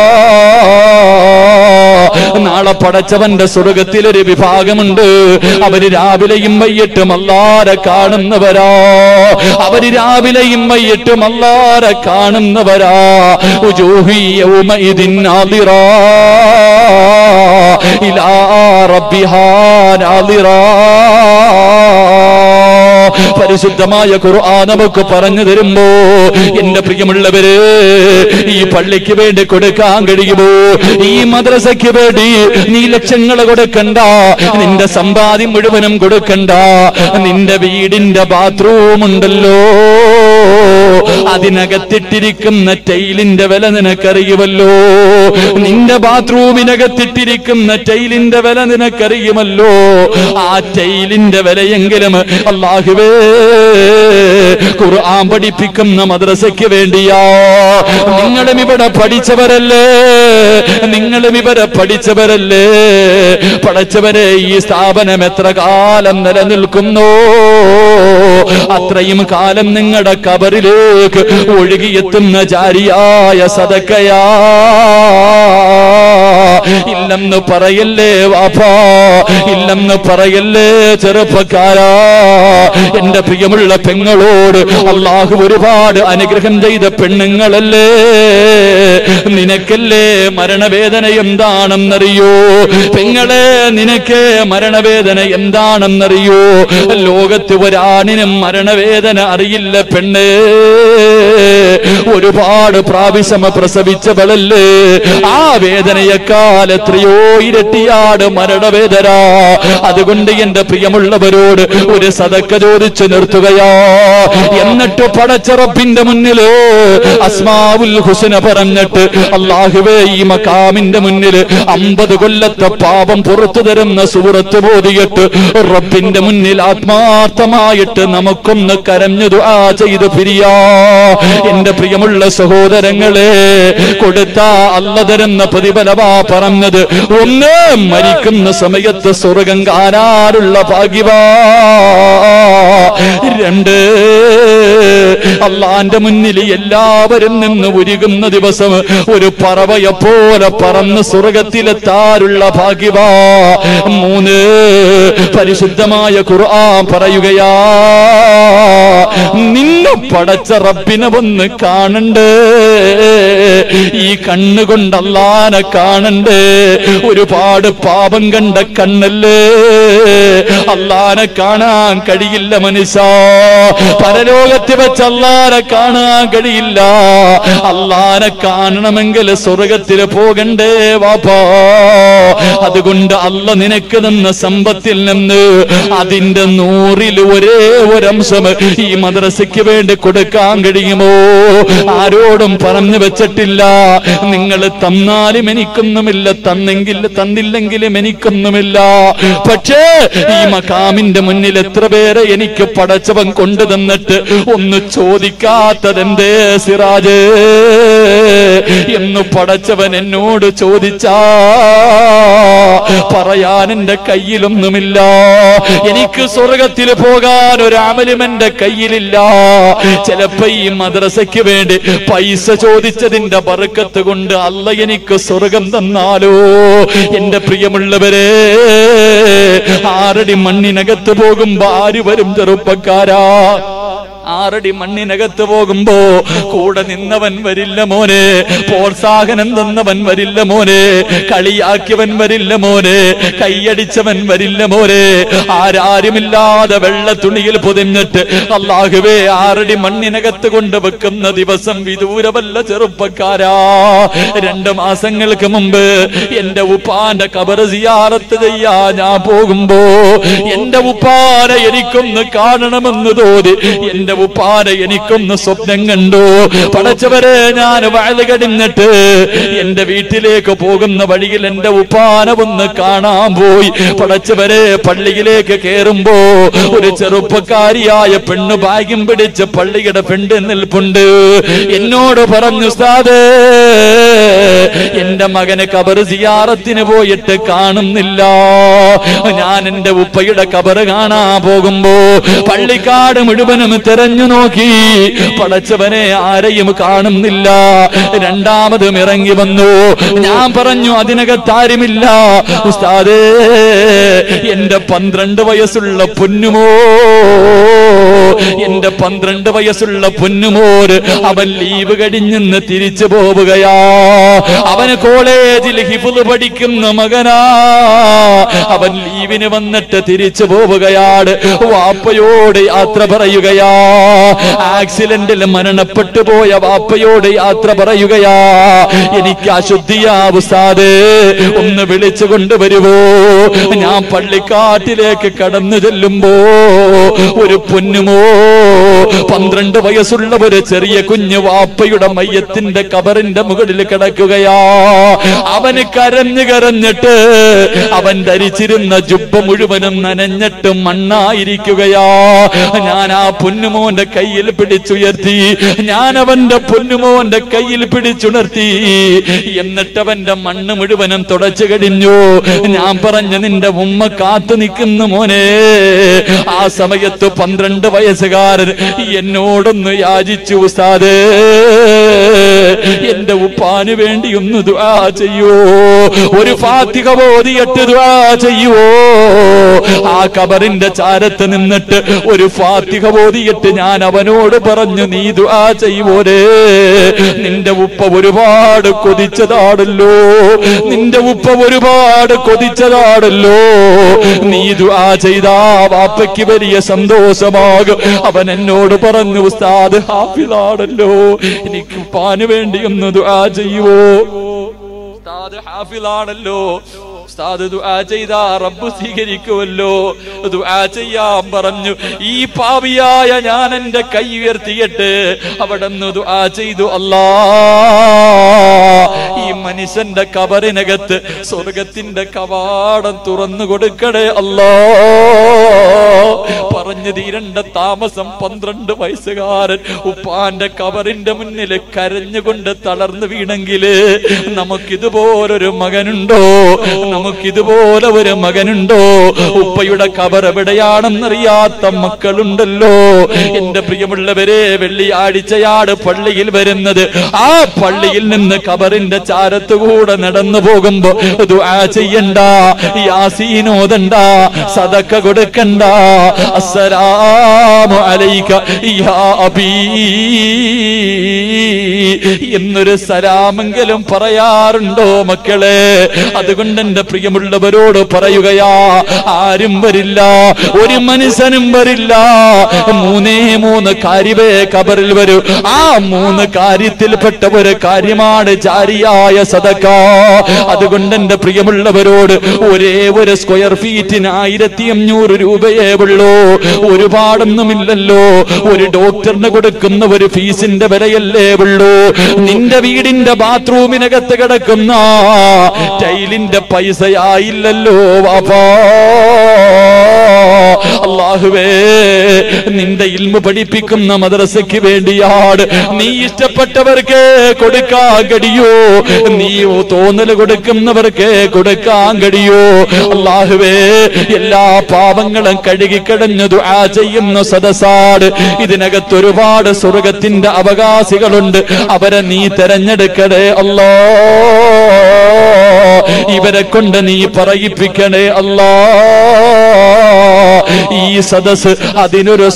നാളെ പടച്ചവന്റെ സ്വർഗത്തിൽ ഒരു വിഭാഗമുണ്ട് അവര് രാവിലെയും വൈകിട്ടും അല്ലാരെ കാണുന്നവരാ അവര് രാവിലെയും വൈകിട്ടും അല്ലാരെ കാണുന്നവരാ ഉജൂഹി യൗമഇദിൻ നാദിറാ ഇലാ റബ്ബിഹാ നാദിറാ പരിശുദ്ധമായ ഖുർആൻ നമുക്ക് പറഞ്ഞു തരുമ്പോ എന്റെ പ്രിയമുള്ളവര് ഈ പള്ളിക്ക് വേണ്ടി കൊടുക്കാൻ കഴിയുമോ ഈ മദ്രസയ്ക്ക് വേണ്ടി നീ ലക്ഷങ്ങൾ കൊടുക്കണ്ട നിന്റെ സമ്പാദ്യം മുഴുവനും കൊടുക്കണ്ട നിന്റെ വീടിന്റെ ബാത്റൂം ഉണ്ടല്ലോ അതിനകത്തിട്ടിരിക്കുന്ന ടൈലിന്റെ വില നിനക്കറിയുമല്ലോ നിന്റെ ബാത്റൂമിനകത്തിട്ടിരിക്കുന്ന ടൈലിന്റെ വില നിനക്കറിയുമല്ലോ ആ ടൈലിന്റെ വിലയെങ്കിലും അള്ളാഹുവേ ഖുർആൻ പഠിപ്പിക്കുന്ന മദ്രസയ്ക്ക് വേണ്ടിയാ നിങ്ങളും ഇവിടെ പഠിച്ചവരല്ലേ നിങ്ങളും ഇവിടെ പഠിച്ചവരല്ലേ പഠിച്ചവരെ ഈ സ്ഥാപനം എത്ര കാലം നിലനിൽക്കുന്നു അത്രയും കാലം നിങ്ങളുടെ കബറിലേക്ക് ഒഴുകിയെത്തുന്ന ജാരിയായ സദക്കയാ ഇല്ലെന്ന് പറയല്ലേ വാപ്പാ ഇല്ലെന്ന് പറയല്ലേ ചെറുപ്പക്കാരാ എന്റെ പ്രിയമുള്ള പെങ്ങളോട് അള്ളാഹു ഒരുപാട് അനുഗ്രഹം ചെയ്ത പെണ്ണുങ്ങളല്ലേ നിനക്കല്ലേ മരണവേദന എന്താണെന്നറിയോ പെങ്ങളെ നിനക്ക് മരണവേദന എന്താണെന്നറിയോ ലോകത്ത് ഒരാണിനും മരണവേദന അറിയില്ല പെണ്ണ് ഒരുപാട് പ്രാവശ്യം പ്രസവിച്ചവളല്ലേ ആ വേദനയെക്കാൾ എത്രയോ ഇരട്ടിയാട് മരണവേദന അതുകൊണ്ട് എന്റെ പ്രിയമുള്ളവരോട് ഒരു സതക്ക ചോദിച്ചു നിർത്തുകയാ എന്നിട്ട് പടച്ചറപ്പിന്റെ മുന്നില് അസ്മാവുൽ ഹുസന പറഞ്ഞിട്ട് അള്ളാഹുവേ ഈ മക്കാമിന്റെ മുന്നിൽ അമ്പത് കൊല്ലത്തെ പാപം പുറത്തു തരുന്ന സൂറത്ത് ബോധിയിട്ട് റബ്ബിന്റെ മുന്നിൽ ആത്മാർത്ഥമായിട്ട് നമുക്കൊന്ന് കരഞ്ഞു ദുആ ചെയ്ത് പിരിയാ എന്റെ പ്രിയമുള്ള സഹോദരങ്ങളെ കൊടുത്ത അല്ല തരുന്ന പ്രതിഫലമാ പറഞ്ഞത് ഒന്ന് മരിക്കുന്ന സമയത്ത് സ്വർഗം കാണാനുള്ള ഭാഗ്യവാ രണ്ട് അള്ളാന്റെ മുന്നിൽ എല്ലാവരും നിന്ന് ഉരുകുന്ന ദിവസം ഒരു പറവയെ പോലെ പറന്ന് സ്വർഗത്തിലെത്താറുള്ള ഭാഗ്യവാ മൂന്ന് പരിശുദ്ധമായ ഖുർആൻ പറയുകയാ നിന്നെ പടച്ച റബ്ബിനെ ഒന്ന് കാണണ്ടേ ഈ കണ്ണുകൊണ്ട് അള്ളാനെ കാണണ്ടേ ഒരുപാട് പാപം കണ്ട കണ്ണല്ലേ അള്ളാനെ കാണാൻ കഴിയില്ല മനുഷ്യ പരലോകത്ത് വെച്ച് അള്ളാനെ കാണാൻ കഴിയില്ല അള്ളാനെ കാണണമെങ്കിൽ സ്വർഗത്തിൽ പോകണ്ടേ വാപ്പാ അതുകൊണ്ട് അല്ല നിനക്ക് തന്ന സമ്പത്തിൽ നിന്ന് അതിന്റെ നൂറിൽ ഒരേ ഒരംശം ഈ മദ്രസയ്ക്ക് വേണ്ടി കൊടുക്കാൻ കഴിയുമോ ആരോടും പറഞ്ഞു വെച്ചിട്ടില്ല നിങ്ങൾ തന്നാലും എനിക്കൊന്നുമില്ല തന്നെങ്കിൽ തന്നില്ലെങ്കിലും എനിക്കൊന്നുമില്ല പക്ഷേ ഈ മക്കാമിന്റെ മുന്നിൽ എത്ര പേരെ എനിക്ക് പടച്ചവൻ കൊണ്ടു തന്നിട്ട് ഒന്ന് ചോദിക്കാത്തതെന്തേ സിറാജ് എന്ന് പടച്ചവൻ എന്നോട് ചോദിച്ചാ പറയാൻ എന്റെ കയ്യിലൊന്നുമില്ല എനിക്ക് സ്വർഗത്തിൽ പോകാൻ ഒരു അമലും എന്റെ കയ്യിലില്ല ചിലപ്പോ ഈ മദ്രസയ്ക്ക് വേണ്ടി പൈസ ചോദിച്ചതിന്റെ ബറുക്കത്ത് കൊണ്ട് അല്ല എനിക്ക് സ്വർഗം തന്നാലോ എന്റെ പ്രിയമുള്ളവരെ ആറടി മണ്ണിനകത്ത് പോകുമ്പോ ആര് വരും ചെറുപ്പക്കാരാ ആറടി മണ്ണിനകത്ത് പോകുമ്പോ കൂടെ നിന്നവൻ വരില്ല മോനെ പ്രോത്സാഹനം തന്നവൻ വരില്ല മോനെ കളിയാക്കിയവൻ വരില്ല മോനെ കൈയടിച്ചവൻ വരില്ല മോനെ ആരാരുമില്ലാതെ വെള്ള തുണിയിൽ പൊതിഞ്ഞിട്ട് അള്ളാഹുവേ ആറടി മണ്ണിനകത്ത് കൊണ്ട് വെക്കുന്ന ദിവസം വിദൂരമല്ല ചെറുപ്പക്കാരാ രണ്ട് മാസങ്ങൾക്ക് മുമ്പ് എന്റെ ഉപ്പാന്റെ കബർ സിയാറത്ത് ചെയ്യാ ഞാൻ പോകുമ്പോ എന്റെ ഉപ്പാനെ എനിക്കൊന്ന് കാണണമെന്ന് തോന്നി എന്റെ ഉപ്പാനെ എനിക്കൊന്ന് സ്വപ്നം കണ്ടു പടച്ചവരെ ഞാൻ വയത് കടിഞ്ഞിട്ട് എന്റെ വീട്ടിലേക്ക് പോകുന്ന വഴിയിൽ എന്റെ ഉപ്പാനെ ഒന്ന് കാണാൻ പോയി പടച്ചവരെ പള്ളിയിലേക്ക് കേറുമ്പോ ഒരു ചെറുപ്പക്കാരിയായ പെണ്ണ് ഭാഗ്യം പിടിച്ച് പള്ളിയുടെ പെണ്ണ് നിൽപ്പുണ്ട് എന്നോട് പറഞ്ഞു ഉസ്താദേ എന്റെ മകന് കബർ സിയാറത്തിന് പോയിട്ട് കാണുന്നില്ല ഞാൻ എന്റെ ഉപ്പയുടെ കബർ കാണാൻ പോകുമ്പോ പള്ളിക്കാട് മുഴുവനും തെരഞ്ഞു നോക്കി പടച്ചവനെ ആരെയും കാണുന്നില്ല രണ്ടാമതും ഇറങ്ങി വന്നു ഞാൻ പറഞ്ഞു അതിനകത്താരുമില്ല ഉസ്താദേ എന്റെ പന്ത്രണ്ട് വയസ്സുള്ള പൊന്നുമോ എന്റെ പന്ത്രണ്ട് വയസ്സുള്ള പൊന്നുമോര് അവൻ ലീവ് കഴിഞ്ഞെന്ന് തിരിച്ചു പോവുകയാ അവന് കോളേജിൽ ഹിഫുദ് പഠിക്കുന്ന മകനാ അവൻ ലീവിന് വന്നിട്ട് തിരിച്ചു പോവുകയാണ് വാപ്പയോട് യാത്ര പറയുകയാ ആക്സിഡന്റിൽ മരണപ്പെട്ടു പോയ വാപ്പയോട് യാത്ര പറയുകയാ എനിക്ക് അശുദ്ധിയാവുസാദ് ഒന്ന് വിളിച്ചു കൊണ്ടുവരുവോ ഞാൻ പള്ളിക്കാട്ടിലേക്ക് കടന്നു ചെല്ലുമ്പോ ഒരു പൊന്നുമോ പന്ത്രണ്ട് വയസ്സുള്ള ഒരു ചെറിയ കുഞ്ഞു വാപ്പയുടെ മയ്യത്തിന്റെ കബറിന്റെ മുകളിൽ കിടക്കുകയാ അവന് കരഞ്ഞു കരഞ്ഞിട്ട് അവൻ ധരിച്ചിരുന്ന ജുബ്ബ മുഴുവനും നനഞ്ഞിട്ട് മണ്ണായിരിക്കുകയാ ഞാൻ ആ പൊന്നുമോ പൊന്നുമോന്റെ കയ്യിൽ പിടിച്ചുയർത്തി ഞാൻ അവന്റെ പൊന്നുമോന്റെ കയ്യിൽ പിടിച്ചുണർത്തി എന്നിട്ട് അവന്റെ മണ്ണ് മുഴുവനും തുടച്ചു കഴിഞ്ഞു ഞാൻ പറഞ്ഞ നിന്റെ ഉമ്മ കാത്തു നിൽക്കുന്നു മോനെ ആ സമയത്ത് പന്ത്രണ്ട് വയസ്സുകാരൻ എന്നോടൊന്ന് യാചിച്ചു ഉസ്താദേ എന്റെ ഉപ്പാന് വേണ്ടി ഒന്ന് ദുആ ചെയ്യോ ഒരു ഫാത്തിക ബോധിയിട്ട് ദുആ ചെയ്യുവോ ആ കബറിന്റെ ചാരത്ത് നിന്നിട്ട് ഒരു ഫാത്തിക ബോധിയിട്ട് ഞാൻ അവനോട് പറഞ്ഞു നീ ദുആ ചെയ്യുവോരേ നിന്റെ ഉപ്പ ഒരുപാട് കൊതിച്ചതാണല്ലോ നിന്റെ ഉപ്പ ഒരുപാട് കൊതിച്ചതാണല്ലോ നീ ദുആ ചെയ്താ വാപ്പയ്ക്ക് വലിയ സന്തോഷമാകും അവൻ എന്നോട് പറഞ്ഞു ഉസ്താദ് ഹാഫിലാണല്ലോ എനിക്ക് ഉപ്പാന് വേണ്ടി ഒന്ന് ദുആ ചെയ്യുവോ ഉസ്താദ് ഹാഫിലാണല്ലോ ഉസ്താദ് ദുആ ചെയ്താ റബ്ബ് സ്വീകരിക്കുമല്ലോ ദുആ ചെയ്യാൻ പറഞ്ഞു ഈ പാവിയായ ഞാൻ എന്റെ കൈ ഉയർത്തിയിട്ട് അവിടെ നിന്ന് ദുആ ചെയ്തു അല്ലാ ഈ മനുഷ്യന്റെ കബറിനകത്ത് സ്വർഗത്തിന്റെ കവാടം തുറന്നു കൊടുക്കണേ അല്ലാ പറഞ്ഞു തീരണ്ട താമസം പന്ത്രണ്ട് വയസ്സുകാരൻ ഉപ്പാന്റെ കബറിന്റെ മുന്നിൽ കരഞ്ഞുകൊണ്ട് തളർന്നു വീണെങ്കില് നമുക്കിതുപോലൊരു മകനുണ്ടോ നമുക്കിതുപോലെ ഒരു മകനുണ്ടോ ഉപ്പയുടെ കബർ എവിടെയാണെന്നറിയാത്ത മക്കളുണ്ടല്ലോ എന്റെ പ്രിയമുള്ളവരെ വെള്ളിയാഴ്ചയാണ് പള്ളിയിൽ വരുന്നത് ആ പള്ളിയിൽ നിന്ന് കബറിന്റെ ചാരത്തുകൂടെ നടന്നു പോകുമ്പോ ദുആ ചെയ്യണ്ട യാസീനോദണ്ട സദക്ക കൊടുക്കണ്ട അസ്സലാമു അലൈക യാ അബീ എന്നൊരു സലാമെങ്കിലും പറയാറുണ്ടോ മക്കളെ അതുകൊണ്ട് എന്റെ പ്രിയമുള്ളവരോട് പറയുകയാ ആരും വരില്ല ഒരു മനുഷ്യനും വരില്ല മൂന്നേ മൂന്ന് കാര്യവേ കബറിൽ വരൂ ആ മൂന്ന് കാര്യത്തിൽപ്പെട്ട ഒരു കാര്യമാണ് ജാരിയായ സദക്ക അതുകൊണ്ട് എന്റെ പ്രിയമുള്ളവരോട് ഒരേ ഒരു സ്ക്വയർ ഫീറ്റിന് ആയിരത്തി അഞ്ഞൂറ് രൂപയേ ഉള്ളൂ ഒരുപാടൊന്നുമില്ലല്ലോ ഒരു ഡോക്ടറിന് കൊടുക്കുന്ന ഒരു ഫീസിന്റെ വിലയല്ലേ ഉള്ളൂ നിന്റെ വീടിന്റെ ബാത്റൂമിനകത്ത് കിടക്കുന്ന ടൈലിന്റെ പൈസയായില്ലല്ലോ വാപ്പാ അള്ളാഹുവേ നിന്റെ ഇൽമ പഠിപ്പിക്കുന്ന മദ്രസയ്ക്ക് വേണ്ടിയാണ് നീ ഇഷ്ടപ്പെട്ടവർക്ക് കൊടുക്കാൻ കഴിയോ നീ തോന്നല് കൊടുക്കുന്നവർക്ക് കൊടുക്കാൻ കഴിയോ അള്ളാഹുവേ എല്ലാ പാപങ്ങളും കഴുകിക്കടഞ്ഞു ദുആ ചെയ്യുന്ന സദസാട് ഇതിനകത്ത് ഒരുപാട് സ്വർഗത്തിന്റെ അവകാശികളുണ്ട് അവരെ നീ തെരഞ്ഞെടുക്കണേ അല്ലോ ഇവരെ കൊണ്ട് നീ പറയിപ്പിക്കണേ അല്ലാ ഈ സദസ് അതിനൊരു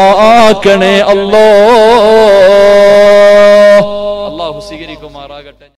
സബബാക്കണേ അല്ലോ അള്ളാഹു സ്വീകരിക്കുമാറാകട്ടെ